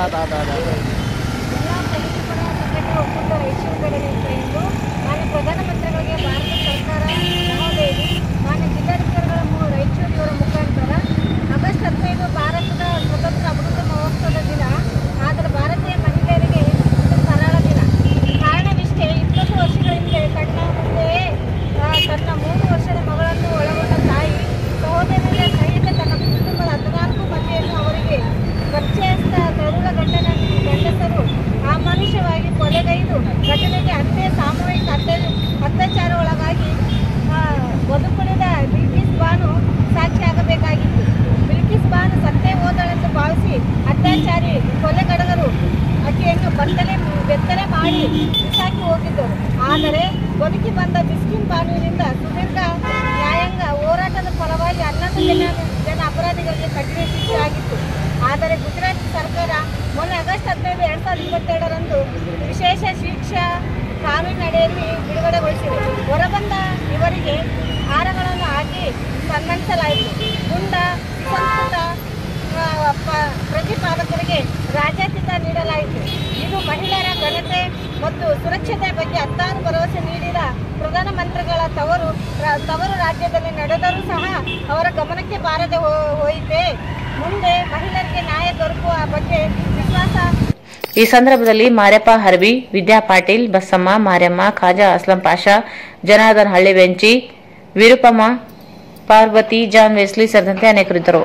ಮಾನ್ಯ ಪ್ರಧಾನಮಂತ್ರಿಗಳಿಗೆ ಭಾರತ ಸರ್ಕಾರ ಮಹೋದಯರಿ ಮಾನ್ಯ ಜಿಲ್ಲಾಧಿಕಾರಿಗಳ ಮು- ರಾಯಚೂರು ಇವರ ಮುಖಾಂತರ ಆಗಸ್ಟ್ ಹದಿನೈದು ಭಾರತದ ಸ್ವತಂತ್ರ ಅಮೃತ ಮಹೋತ್ಸವದ ದಿನ ಆದರೆ ಭಾರತೀಯ ಮಹಿಳೆಯರಿಗೆ ಇದು ಕರಾಳ ದಿನ ಕಾರಣವಿಷ್ಟೇ ಇಪ್ಪತ್ತು ವರ್ಷಗಳ ಹಿಂದೆ ಕಣ್ಣ ಮುಂದೆಯೇ ಆ, ತನ್ನ ಮೂರು ವರ್ಷದ ಮಗಳನ್ನು ಒಳಗೊಂಡ ತಾಯಿ ಸಹೋದರಿಯ ಸಹಿತ ತನ್ನ ಕುಟುಂಬದ ಹದಿನಾಲ್ಕು ಮಂದಿಯನ್ನು ಅವರಿಗೆ ಪರಿಚಯಸ್ಥ ತರುಣ ಗಂಡನನ್ನು ಗಂಡಸರು ಅಮಾನುಷವಾಗಿ ಕೊಲೆಗೈದು ಘಟನೆಗೆ ಅಂತೆ ಸಾಮೂಹಿಕ ಅತ್ಯ ಅತ್ಯಾಚಾರ ಒಳಗಾಗಿ ಆ, ಬದುಕುಳಿದ ಬಿಲ್ಕಿಸ್ ಬಾನು ಸಾಕ್ಷಿಯಾಗಬೇಕಾಗಿತ್ತು ಬಿಲ್ಕಿಸ್ ಬಾನು ಸತ್ತೇ ಹೋದಳೆಂದು ಭಾವಿಸಿ ಅತ್ಯಾಚಾರಿ ಕೊಲೆಗಡಗರು ಆಕೆಯನ್ನು ಬತ್ತಲೆ ಬೆತ್ತಲೆ ಮಾಡಿ ಬಿಸಾಕಿ ಹೋಗಿದ್ದರು ಆದರೆ ಬದುಕಿ ಬಂದ ಬಿಸ್ಕಿನ್ ಬಾನುವಿನಿಂದ ಸುದೀರ್ಘ ನ್ಯಾಯಾಂಗ ಹೋರಾಟದ ಫಲವಾಗಿ ಹನ್ನೊಂದು ಜನ ಜನ ಅಪರಾಧಿಗಳಿಗೆ ಕಠಿಣ ಶಿಕ್ಷೆ ಆಗಿತ್ತು ಆದರೆ ಗುಜರಾತ್ ಸರ್ಕಾರ ಮೊನ್ನೆ ಆಗಸ್ಟ್ ಹದಿನೈದು ಎರಡ್ ಸಾವಿರದ ಇಪ್ಪತ್ತೆರಡರಂದು ವಿಶೇಷ ಶಿಕ್ಷಾ ಕಾನೂನಿನಡಿಯಲ್ಲಿ ಬಿಡುಗಡೆಗೊಳಿಸಿದೆ ಹೊರಬಂದ ಇವರಿಗೆ ಹಾರಗಳನ್ನು ಹಾಕಿ ಸನ್ಮಾನಿಸಲಾಯಿತು ಗುಂಡ ಸಂಸ್ಕೃತ ಆ, ಪ- ಪ್ರತಿಪಾದಕರಿಗೆ ರಾಜ್ಯಾತೀತ ನೀಡಲಾಯಿತು ಇದು ಮಹಿಳೆಯರ ಘನತೆ ಮತ್ತು ಸುರಕ್ಷತೆ ಬಗ್ಗೆ ಹತ್ತಾರು ಭರವಸೆ ನೀಡಿದ ಪ್ರಧಾನಮಂತ್ರಿಗಳ ತವರು ರ- ತವರು ರಾಜ್ಯದಲ್ಲಿ ನಡೆದರೂ ಸಹ ಅವರ ಗಮನಕ್ಕೆ ಬಾರದೆ ಹೋ- ಹೋಯಿತೆ ಮುಂದೆ ಮಹಿಳೆಯರಿಗೆ ನ್ಯಾಯ ದೊರಕುವ ಬಗ್ಗೆ ವಿಶ್ವಾಸ ಈ ಸಂದರ್ಭದಲ್ಲಿ ಮಾರ್ಯಪ್ಪ ಹರ್ಬಿ ವಿದ್ಯಾ ಪಾಟೀಲ್ ಬಸಮ್ಮ ಮಾರ್ಯಮ್ಮ ಖಾಜಾ ಅಸ್ಲಂ ಪಾಷಾ ಜನಾರ್ದನ್ ಹಳ್ಳಿ ಬೆಂಚಿ ವಿರುಪಮ್ಮ ಪಾರ್ವತಿ ಜಾನ್ ವೆಸ್ಲಿ ಸೇರಿದಂತೆ ಅನೇಕರಿದ್ದರು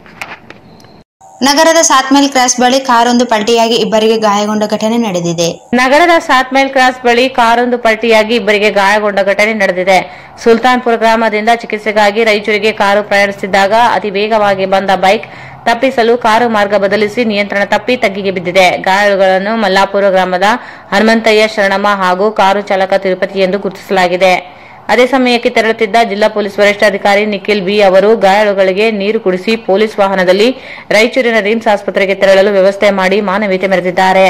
ನಗರದ ಸಾತ್ಮೇಲ್ ಕ್ರಾಸ್ ಬಳಿ ಕಾರೊಂದು ಪಲ್ಟಿಯಾಗಿ ಇಬ್ಬರಿಗೆ ಗಾಯಗೊಂಡ ಘಟನೆ ನಡೆದಿದೆ ನಗರದ ಸಾತ್ಮೇಲ್ ಕ್ರಾಸ್ ಬಳಿ ಕಾರೊಂದು ಪಲ್ಟಿಯಾಗಿ ಇಬ್ಬರಿಗೆ ಗಾಯಗೊಂಡ ಘಟನೆ ನಡೆದಿದೆ ಸುಲ್ತಾನ್ಪುರ ಗ್ರಾಮದಿಂದ ಚಿಕಿತ್ಸೆಗಾಗಿ ರಾಯಚೂರಿಗೆ ಕಾರು ಪ್ರಯಾಣಿಸುತ್ತಿದ್ದಾಗ ಅತಿ ವೇಗವಾಗಿ ಬಂದ ಬೈಕ್ ತಪ್ಪಿಸಲು ಕಾರು ಮಾರ್ಗ ಬದಲಿಸಿ ನಿಯಂತ್ರಣ ತಪ್ಪಿ ತಗ್ಗಿಗೆ ಬಿದ್ದಿದೆ ಗಾಯಾಳುಗಳನ್ನು ಮಲ್ಲಾಪುರ ಗ್ರಾಮದ ಹನುಮಂತಯ್ಯ ಶರಣಮ್ಮ ಹಾಗೂ ಕಾರು ಚಾಲಕ ತಿರುಪತಿ ಎಂದು ಗುರುತಿಸಲಾಗಿದೆ ಅದೇ ಸಮಯಕ್ಕೆ ತೆರಳುತ್ತಿದ್ದ ಜಿಲ್ಲಾ ಪೊಲೀಸ್ ವರಿಷ್ಠಾಧಿಕಾರಿ ನಿಖಿಲ್ ಬಿ ಅವರು ಗಾಯಾಳುಗಳಿಗೆ ನೀರು ಕುಡಿಸಿ ಪೊಲೀಸ್ ವಾಹನದಲ್ಲಿ ರಾಯಚೂರಿನ ರಿಮ್ಸ್ ಆಸ್ಪತ್ರೆಗೆ ತೆರಳಲು ವ್ಯವಸ್ಥೆ ಮಾಡಿ ಮಾನವೀಯತೆ ಮೆರೆದಿದ್ದಾರೆ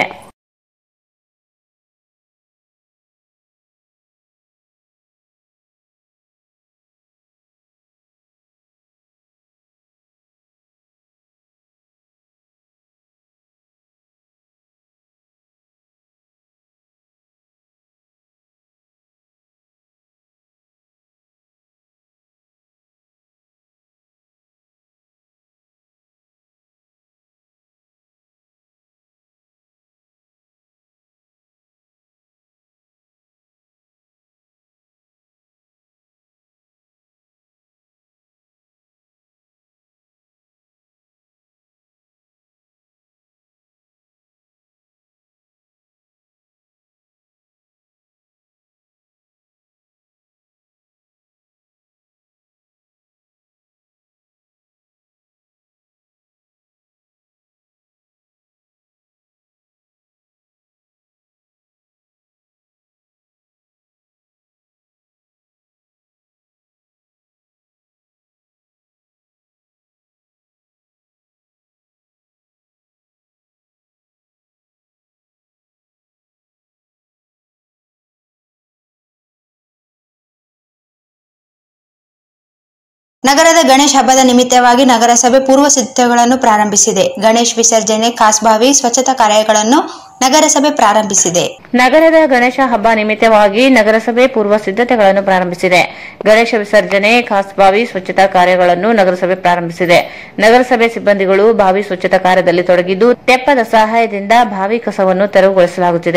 ನಗರದ ಗಣೇಶ್ ಹಬ್ಬದ ನಿಮಿತ್ತವಾಗಿ ನಗರಸಭೆ ಪೂರ್ವ ಸಿದ್ಧತೆಗಳನ್ನು ಪ್ರಾರಂಭಿಸಿದೆ ಗಣೇಶ್ ವಿಸರ್ಜನೆ ಕಾಸ್ಬಾವಿ ಸ್ವಚ್ಛತಾ ಕಾರ್ಯಗಳನ್ನು ನಗರಸಭೆ ಪ್ರಾರಂಭಿಸಿದೆ ನಗರದ ಗಣೇಶ ಹಬ್ಬ ನಿಮಿತ್ತವಾಗಿ ನಗರಸಭೆ ಪೂರ್ವ ಸಿದ್ಧತೆಗಳನ್ನು ಪ್ರಾರಂಭಿಸಿದೆ ಗಣೇಶ ವಿಸರ್ಜನೆ ಖಾಸ್ಬಾವಿ ಸ್ವಚ್ಛತಾ ಕಾರ್ಯಗಳನ್ನು ನಗರಸಭೆ ಪ್ರಾರಂಭಿಸಿದೆ ನಗರಸಭೆ ಸಿಬ್ಬಂದಿಗಳು ಬಾವಿ ಸ್ವಚ್ಛತಾ ಕಾರ್ಯದಲ್ಲಿ ತೊಡಗಿದ್ದು ತೆಪ್ಪದ ಸಹಾಯದಿಂದ ಬಾವಿ ಕಸವನ್ನು ತೆರವುಗೊಳಿಸಲಾಗುತ್ತಿದೆ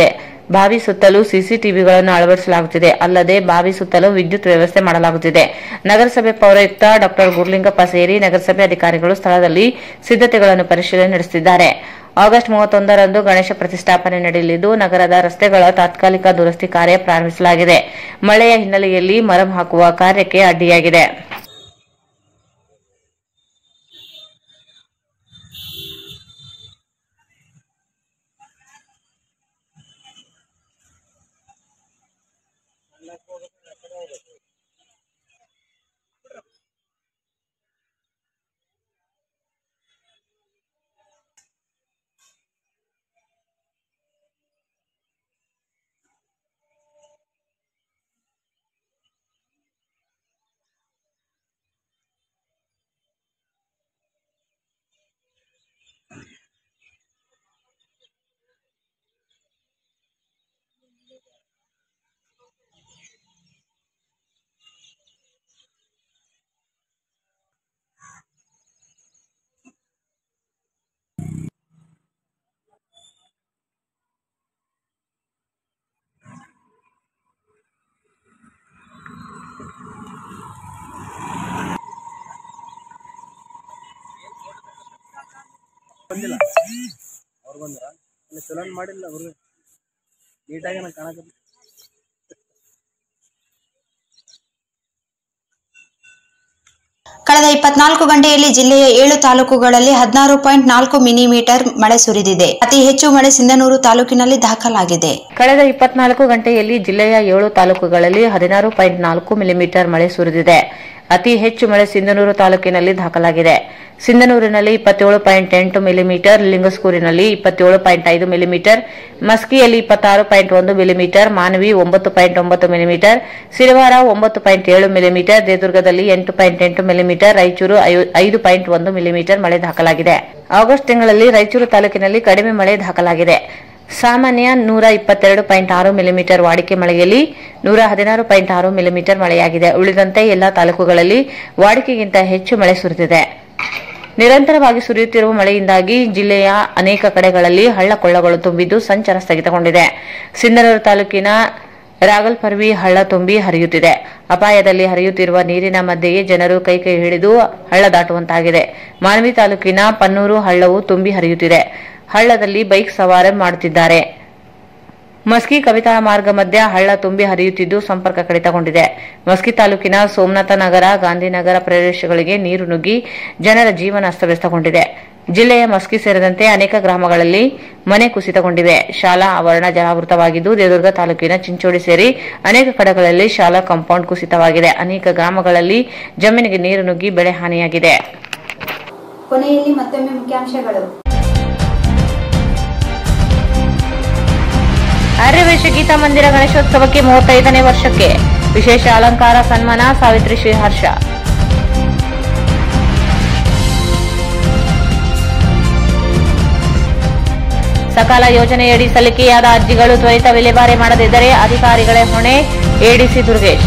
ಬಾವಿ ಸುತ್ತಲೂ ಸಿಸಿಟಿವಿಗಳನ್ನು ಅಳವಡಿಸಲಾಗುತ್ತಿದೆ ಅಲ್ಲದೆ ಬಾವಿ ಸುತ್ತಲೂ ವಿದ್ಯುತ್ ವ್ಯವಸ್ಥೆ ಮಾಡಲಾಗುತ್ತಿದೆ ನಗರಸಭೆ ಪೌರಾಯುಕ್ತ ಡಾ ಗುರ್ಲಿಂಗಪ್ಪ ಸೇರಿ ನಗರಸಭೆ ಅಧಿಕಾರಿಗಳು ಸ್ಥಳದಲ್ಲಿ ಸಿದ್ಧತೆಗಳನ್ನು ಪರಿಶೀಲನೆ ನಡೆಸುತ್ತಿದ್ದಾರೆ ಆಗಸ್ಟ್ ಮೂವತ್ತೊಂದರಂದು ಗಣೇಶ ಪ್ರತಿಷ್ಠಾಪನೆ ನಡೆಯಲಿದ್ದು ನಗರದ ರಸ್ತೆಗಳ ತಾತ್ಕಾಲಿಕ ದುರಸ್ತಿ ಕಾರ್ಯ ಪ್ರಾರಂಭಿಸಲಾಗಿದೆ ಮಳೆಯ ಹಿನ್ನೆಲೆಯಲ್ಲಿ ಮರಂ ಹಾಕುವ ಕಾರ್ಯಕ್ಕೆ ಅಡ್ಡಿಯಾಗಿದೆ ಬಂದಿಲ್ಲ ಅವ್ರು ಬಂದ್ರ ಅಲ್ಲಿ ಚಲನ್ ಮಾಡಿಲ್ಲ ಅವರು ನೀಟಾಗಿ ನಂಗೆ ಕಾಣಕ ಕಳೆದ ಇಪ್ಪತ್ನಾಲ್ಕು ಗಂಟೆಯಲ್ಲಿ ಜಿಲ್ಲೆಯ ಏಳು ತಾಲೂಕುಗಳಲ್ಲಿ ಹದಿನಾರು ಪಾಯಿಂಟ್ ನಾಲ್ಕು ಮಿಲಿಮೀಟರ್ ಮಳೆ ಸುರಿದಿದೆ ಅತಿ ಹೆಚ್ಚು ಮಳೆ ಸಿಂಧನೂರು ತಾಲೂಕಿನಲ್ಲಿ ದಾಖಲಾಗಿದೆ ಕಳೆದ ಇಪ್ಪತ್ನಾಲ್ಕು ಗಂಟೆಯಲ್ಲಿ ಜಿಲ್ಲೆಯ ಏಳು ತಾಲೂಕುಗಳಲ್ಲಿ ಹದಿನಾರು ಪಾಯಿಂಟ್ ನಾಲ್ಕು ಮಿಲಿಮೀಟರ್ ಮಳೆ ಸುರಿದಿದೆ ಅತಿ ಹೆಚ್ಚು ಮಳೆ ಸಿಂಧನೂರು ತಾಲೂಕಿನಲ್ಲಿ ದಾಖಲಾಗಿದೆ ಸಿಂಧನೂರಿನಲ್ಲಿ ಇಪ್ಪತ್ತೇಳು ಪಾಯಿಂಟ್ ಎಂಟು ಮಿಲಿಮೀಟರ್ ಲಿಂಗಸ್ಕೂರಿನಲ್ಲಿ ಇಪ್ಪತ್ತೇಳು ಪಾಯಿಂಟ್ ಐದು ಮಿಲಿಮೀಟರ್ ಮಸ್ಕಿಯಲ್ಲಿ ಇಪ್ಪತ್ತಾರು ಪಾಯಿಂಟ್ ಒಂದು ಮಿಲಿಮೀಟರ್ ಮಾನವಿ ಒಂಬತ್ತು ಪಾಯಿಂಟ್ ಒಂಬತ್ತು ಮಿಲಿಮೀಟರ್ ಸಿರವಾರ ಒಂಬತ್ತು ಪಾಯಿಂಟ್ ಏಳು ಮಿಲಿಮೀಟರ್ ದೇದುರ್ಗದಲ್ಲಿ ಎಂಟು ಪಾಯಿಂಟ್ ಎಂಟು ಮಿಲಿಮೀಟರ್ ರಾಯಚೂರು ಐ- ಐದು ಪಾಯಿಂಟ್ ಒಂದು ಮಿಲಿಮೀಟರ್ ಮಳೆ ದಾಖಲಾಗಿದೆ ಆಗಸ್ಟ್ ತಿಂಗಳಲ್ಲಿ ರಾಯಚೂರು ತಾಲೂಕಿನಲ್ಲಿ ಕಡಿಮೆ ಮಳೆ ದಾಖಲಾಗಿದೆ ಸಾಮಾನ್ಯ ನೂರ ಇಪ್ಪತ್ತೆರಡು ಪಾಯಿಂಟ್ ಆರು ಮಿಲಿಮೀಟರ್ ವಾಡಿಕೆ ಮಳೆಯಲ್ಲಿ ನೂರ ಹದಿನಾರು ಪಾಯಿಂಟ್ ಆರು ಮಿಲಿಮೀಟರ್ ಮಳೆಯಾಗಿದೆ ಉಳಿದಂತೆ ಎಲ್ಲಾ ತಾಲೂಕುಗಳಲ್ಲಿ ವಾಡಿಕೆಗಿಂತ ಹೆಚ್ಚು ಮಳೆ ಸುರಿದಿದೆ ನಿರಂತರವಾಗಿ ಸುರಿಯುತ್ತಿರುವ ಮಳೆಯಿಂದಾಗಿ ಜಿಲ್ಲೆಯ ಅನೇಕ ಕಡೆಗಳಲ್ಲಿ ಹಳ್ಳ ಕೊಳ್ಳಗಳು ತುಂಬಿದ್ದು ಸಂಚಾರ ಸ್ಥಗಿತಗೊಂಡಿದೆ ಸಿಂಧನೂರು ತಾಲೂಕಿನ ರಾಗಲ್ಪರ್ವಿ ಹಳ್ಳ ತುಂಬಿ ಹರಿಯುತ್ತಿದೆ ಅಪಾಯದಲ್ಲಿ ಹರಿಯುತ್ತಿರುವ ನೀರಿನ ಮಧ್ಯೆಯೇ ಜನರು ಕೈ ಕೈ ಹಿಡಿದು ಹಳ್ಳ ದಾಟುವಂತಾಗಿದೆ ಮಾನವಿ ತಾಲೂಕಿನ ಪನ್ನೂರು ಹಳ್ಳವು ತುಂಬಿ ಹರಿಯುತ್ತಿದೆ ಹಳ್ಳದಲ್ಲಿ ಬೈಕ್ ಸವಾರ ಮಾಡುತ್ತಿದ್ದಾರೆ ಮಸ್ಕಿ ಕವಿತಾ ಮಾರ್ಗ ಮಧ್ಯ ಹಳ್ಳ ತುಂಬಿ ಹರಿಯುತ್ತಿದ್ದು ಸಂಪರ್ಕ ಕಡಿತಗೊಂಡಿದೆ ಮಸ್ಕಿ ತಾಲೂಕಿನ ಸೋಮನಾಥ ನಗರ ಗಾಂಧಿನಗರ ಪ್ರದೇಶಗಳಿಗೆ ನೀರು ನುಗ್ಗಿ ಜನರ ಜೀವನ ಅಸ್ತವ್ಯಸ್ತಗೊಂಡಿದೆ ಜಿಲ್ಲೆಯ ಮಸ್ಕಿ ಸೇರಿದಂತೆ ಅನೇಕ ಗ್ರಾಮಗಳಲ್ಲಿ ಮನೆ ಕುಸಿತಗೊಂಡಿವೆ ಶಾಲಾ ಆವರಣ ಜಲಾವೃತವಾಗಿದ್ದು ದೇದುರ್ಗ ತಾಲೂಕಿನ ಚಿಂಚೋಡಿ ಸೇರಿ ಅನೇಕ ಕಡೆಗಳಲ್ಲಿ ಶಾಲಾ ಕಾಂಪೌಂಡ್ ಕುಸಿತವಾಗಿದೆ ಅನೇಕ ಗ್ರಾಮಗಳಲ್ಲಿ ಜಮೀನಿಗೆ ನೀರು ನುಗ್ಗಿ ಬೆಳೆ ಹಾನಿಯಾಗಿದೆ ಕೊನೆಯಲ್ಲಿ ಮತ್ತೊಮ್ಮೆ ಮುಖ್ಯಾಂಶಗಳು ಆರ್ಯವೈಶ್ಯ ಗೀತಾ ಮಂದಿರ ಗಣೇಶೋತ್ಸವಕ್ಕೆ ಮೂವತ್ತೈದನೇ ವರ್ಷಕ್ಕೆ ವಿಶೇಷ ಅಲಂಕಾರ ಸನ್ಮಾನ ಸಾವಿತ್ರಿ ಶ್ರೀಹರ್ಷ ಸಕಾಲ ಯೋಜನೆಯಡಿ ಸಲ್ಲಿಕೆಯಾದ ಅರ್ಜಿಗಳು ತ್ವರಿತ ವಿಲೇವಾರಿ ಮಾಡದಿದ್ದರೆ ಅಧಿಕಾರಿಗಳೇ ಹೊಣೆ ಎಡಿಸಿ ದುರ್ಗೇಶ್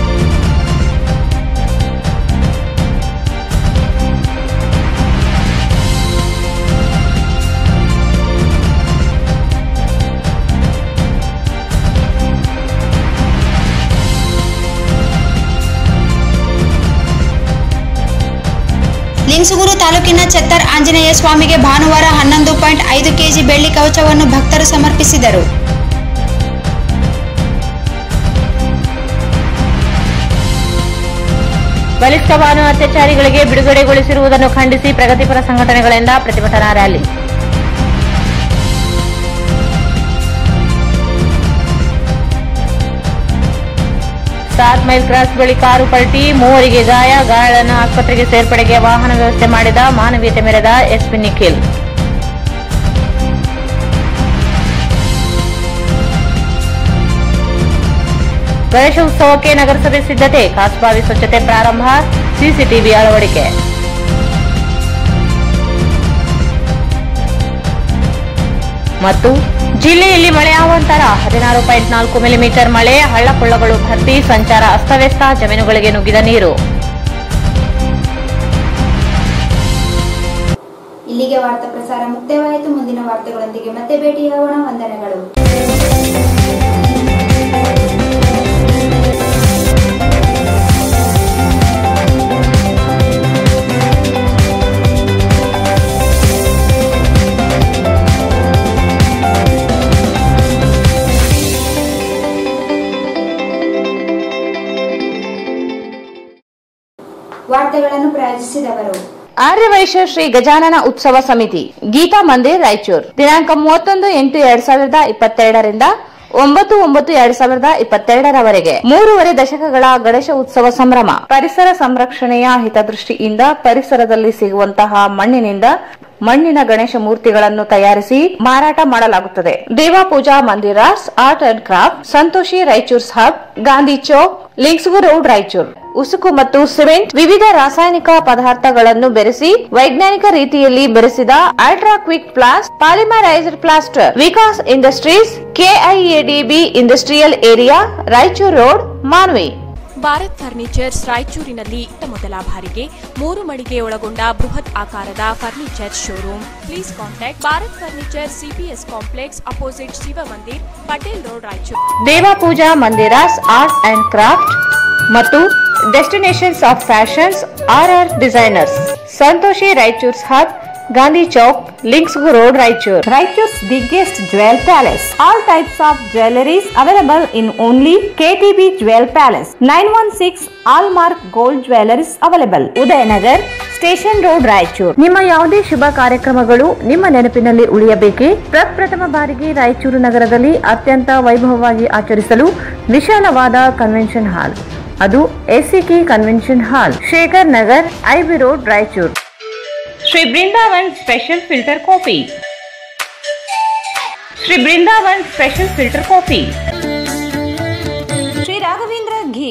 ಲಿಂಗಸುಗೂರು ತಾಲೂಕಿನ ಛತ್ತರ್ ಆಂಜನೇಯ ಸ್ವಾಮಿಗೆ ಭಾನುವಾರ ಹನ್ನೊಂದು ಪಾಯಿಂಟ್ ಐದು ಕೆಜಿ ಬೆಳ್ಳಿ ಕವಚವನ್ನು ಭಕ್ತರು ಸಮರ್ಪಿಸಿದರು ಬಲಿಷ್ಠ ಭಾನು ಅತ್ಯಾಚಾರಿಗಳಿಗೆ ಬಿಡುಗಡೆಗೊಳಿಸಿರುವುದನ್ನು ಖಂಡಿಸಿ ಪ್ರಗತಿಪರ ಸಂಘಟನೆಗಳಿಂದ ಪ್ರತಿಭಟನಾ ರ್ಯಾಲಿ ಸಾತ್ ಮೈಲ್ ಕ್ರಾಸ್ ಬಳಿ ಕಾರು ಪಲ್ಟಿ ಮೂವರಿಗೆ ಗಾಯ ಗಾಯಾಳನ್ನು ಆಸ್ಪತ್ರೆಗೆ ಸೇರ್ಪಡೆಗೆ ವಾಹನ ವ್ಯವಸ್ಥೆ ಮಾಡಿದ ಮಾನವೀಯತೆ ಮೆರೆದ ಎಸ್ಪಿ ನಿಖಿಲ್ ಗಣೇಶ ಉತ್ಸವಕ್ಕೆ ನಗರಸಭೆ ಸಿದ್ಧತೆ ಕಾಸ್ಬಾವಿ ಸ್ವಚ್ಛತೆ ಪ್ರಾರಂಭ ಸಿಸಿಟಿವಿ ಅಳವಡಿಕೆ ಮತ್ತು ಜಿಲ್ಲೆಯಲ್ಲಿ ಮಳೆ ಅವಾಂತರ ಹದಿನಾರು ಪಾಯಿಂಟ್ ನಾಲ್ಕು ಮಿಲಿಮೀಟರ್ ಮಳೆ ಹಳ್ಳಕೊಳ್ಳಗಳು ಭರ್ತಿ ಸಂಚಾರ ಅಸ್ತವ್ಯಸ್ತ ಜಮೀನುಗಳಿಗೆ ನುಗ್ಗಿದ ನೀರು ಇಲ್ಲಿಗೆ ವಾರ್ತಾ ಪ್ರಸಾರ ಮುಕ್ತಾಯವಾಯಿತು ಮುಂದಿನ ವಾರ್ತೆಗಳೊಂದಿಗೆ ಮತ್ತೆ ಭೇಟಿಯಾಗೋಣ ವಂದನೆಗಳು ವಾರ್ತೆಗಳನ್ನು ಪ್ರಯೋಜಿಸಿದವರು ಆರ್ಯವೈಶ್ಯ ಶ್ರೀ ಗಜಾನನ ಉತ್ಸವ ಸಮಿತಿ ಗೀತಾ ಮಂದಿರ್ ರಾಯಚೂರು ದಿನಾಂಕ ಮೂವತ್ತೊಂದು ಎಂಟು ಎರಡ್ ಸಾವಿರದ ಇಪ್ಪತ್ತೆರಡರಿಂದ ಒಂಬತ್ತು ಒಂಬತ್ತು ಎರಡ್ ಸಾವಿರದ ಇಪ್ಪತ್ತೆರಡರವರೆಗೆ ಮೂರುವರೆ ದಶಕಗಳ ಗಣೇಶ ಉತ್ಸವ ಸಂಭ್ರಮ ಪರಿಸರ ಸಂರಕ್ಷಣೆಯ ಹಿತದೃಷ್ಟಿಯಿಂದ ಪರಿಸರದಲ್ಲಿ ಸಿಗುವಂತಹ ಮಣ್ಣಿನಿಂದ ಮಣ್ಣಿನ ಗಣೇಶ ಮೂರ್ತಿಗಳನ್ನು ತಯಾರಿಸಿ ಮಾರಾಟ ಮಾಡಲಾಗುತ್ತದೆ Deva Pooja Mandiras art and craft Santoshi Raichur's hub Gandhi Chowk ಲಿಂಕ್ಸ್ಗು ರೋಡ್ ರಾಯಚೂರು ಉಸುಕು ಮತ್ತು ಸಿಮೆಂಟ್ ವಿವಿಧ ರಾಸಾಯನಿಕ ಪದಾರ್ಥಗಳನ್ನು ಬೆರೆಸಿ ವೈಜ್ಞಾನಿಕ ರೀತಿಯಲ್ಲಿ ಬೆರೆಸಿದ ultra quick plast polymerised plaster Vikas industries KIADB industrial area Raichur road Manvi Bharat furnitures ರಾಯಚೂರಿನಲ್ಲಿ ಇತ್ತ ಮೊದಲ ಬಾರಿಗೆ ಮೂರು ಮಳಿಗೆ ಒಳಗೊಂಡ ಬೃಹತ್ ಆಕಾರದ furniture showroom please contact Bharat furniture CPS complex opposite Shiva Mandir Patel road Raichur Deva Pooja Mandiras art and craft ಮತ್ತು destinations of fashions R R designers Santoshi Raichur's hub Gandhi Chowk ಲಿಂಕ್ಸ್ಗು road Raichur Raichur's biggest jewel palace. All types of jewelries available in only KTB Jewel Palace. 916 Allmark Gold Jewelries available. Udayanagar station road Raichur ನಿಮ್ಮ ಯಾವುದೇ ಶುಭ ಕಾರ್ಯಕ್ರಮಗಳು ನಿಮ್ಮ ನೆನಪಿನಲ್ಲಿ ಉಳಿಯಬೇಕೇ ಪ್ರಪ್ರಥಮ ಬಾರಿಗೆ ರಾಯಚೂರು ನಗರದಲ್ಲಿ ಅತ್ಯಂತ ವೈಭವವಾಗಿ ಆಚರಿಸಲು ವಿಶಾಲವಾದ ಕನ್ವೆನ್ಷನ್ ಹಾಲ್ ಅದು ACK convention hall Shekhar Nagar IB road Raichur Shri Brindavan special filter coffee Shri Brindavan special filter coffee Shri Raghavendra ಘೀ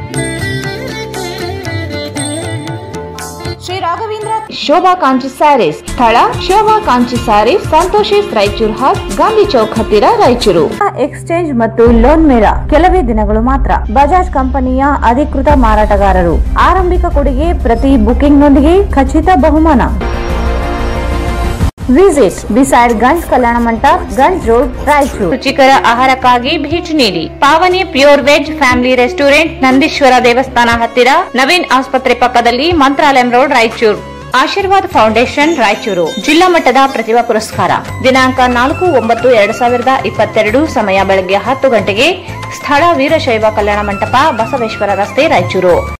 ಶ್ರೀ ರಾಘವೇಂದ್ರ ಶೋಭಾ ಕಾಂಚಿ ಸ್ಯಾರೀಸ್ ಸ್ಥಳ ಶೋಭಾ ಕಾಂಚಿ ಸ್ಯಾರೀಸ್ ಸಂತೋಷಿಸ್ ರಾಯಚೂರು ಹಬ್ ಗಾಂಧಿ ಚೌಕ್ ಹತ್ತಿರ ರಾಯಚೂರು ಎಕ್ಸ್ಚೇಂಜ್ ಮತ್ತು ಲೋನ್ ಮೇಳ ಕೆಲವೇ ದಿನಗಳು ಮಾತ್ರ ಬಜಾಜ್ ಕಂಪನಿಯ ಅಧಿಕೃತ ಮಾರಾಟಗಾರರು ಆರಂಭಿಕ ಕೊಡುಗೆ ಪ್ರತಿ ಬುಕಿಂಗ್ ನೊಂದಿಗೆ ಖಚಿತ ಬಹುಮಾನ ವಿಸಿಟ್ ಬಿಸೈಡ್ ಗಂಜ್ ಕಲ್ಯಾಣ ಮಂಟಪ ಗಂಜ್ ರೋಡ್ ರಾಯಚೂರು ರುಚಿಕರ ಆಹಾರಕ್ಕಾಗಿ ಭೇಟಿ ನೀಡಿ Pavani pure veg family restaurant Nandishwara ದೇವಸ್ಥಾನ ಹತ್ತಿರ ನವೀನ್ ಆಸ್ಪತ್ರೆ ಪಕ್ಕದಲ್ಲಿ ಮಂತ್ರಾಲಯಂ ರೋಡ್ ರಾಯಚೂರು ಆಶೀರ್ವಾದ್ ಫೌಂಡೇಶನ್ ರಾಯಚೂರು ಜಿಲ್ಲಾ ಮಟ್ಟದ ಪ್ರತಿಭಾ ಪುರಸ್ಕಾರ ದಿನಾಂಕ ನಾಲ್ಕು ಒಂಬತ್ತು ಎರಡ್ ಸಾವಿರದ ಇಪ್ಪತ್ತೆರಡು ಸಮಯ ಬೆಳಗ್ಗೆ ಹತ್ತು ಗಂಟೆಗೆ ಸ್ಥಳ ವೀರಶೈವ ಕಲ್ಯಾಣ ಮಂಟಪ ಬಸವೇಶ್ವರ ರಸ್ತೆ ರಾಯಚೂರು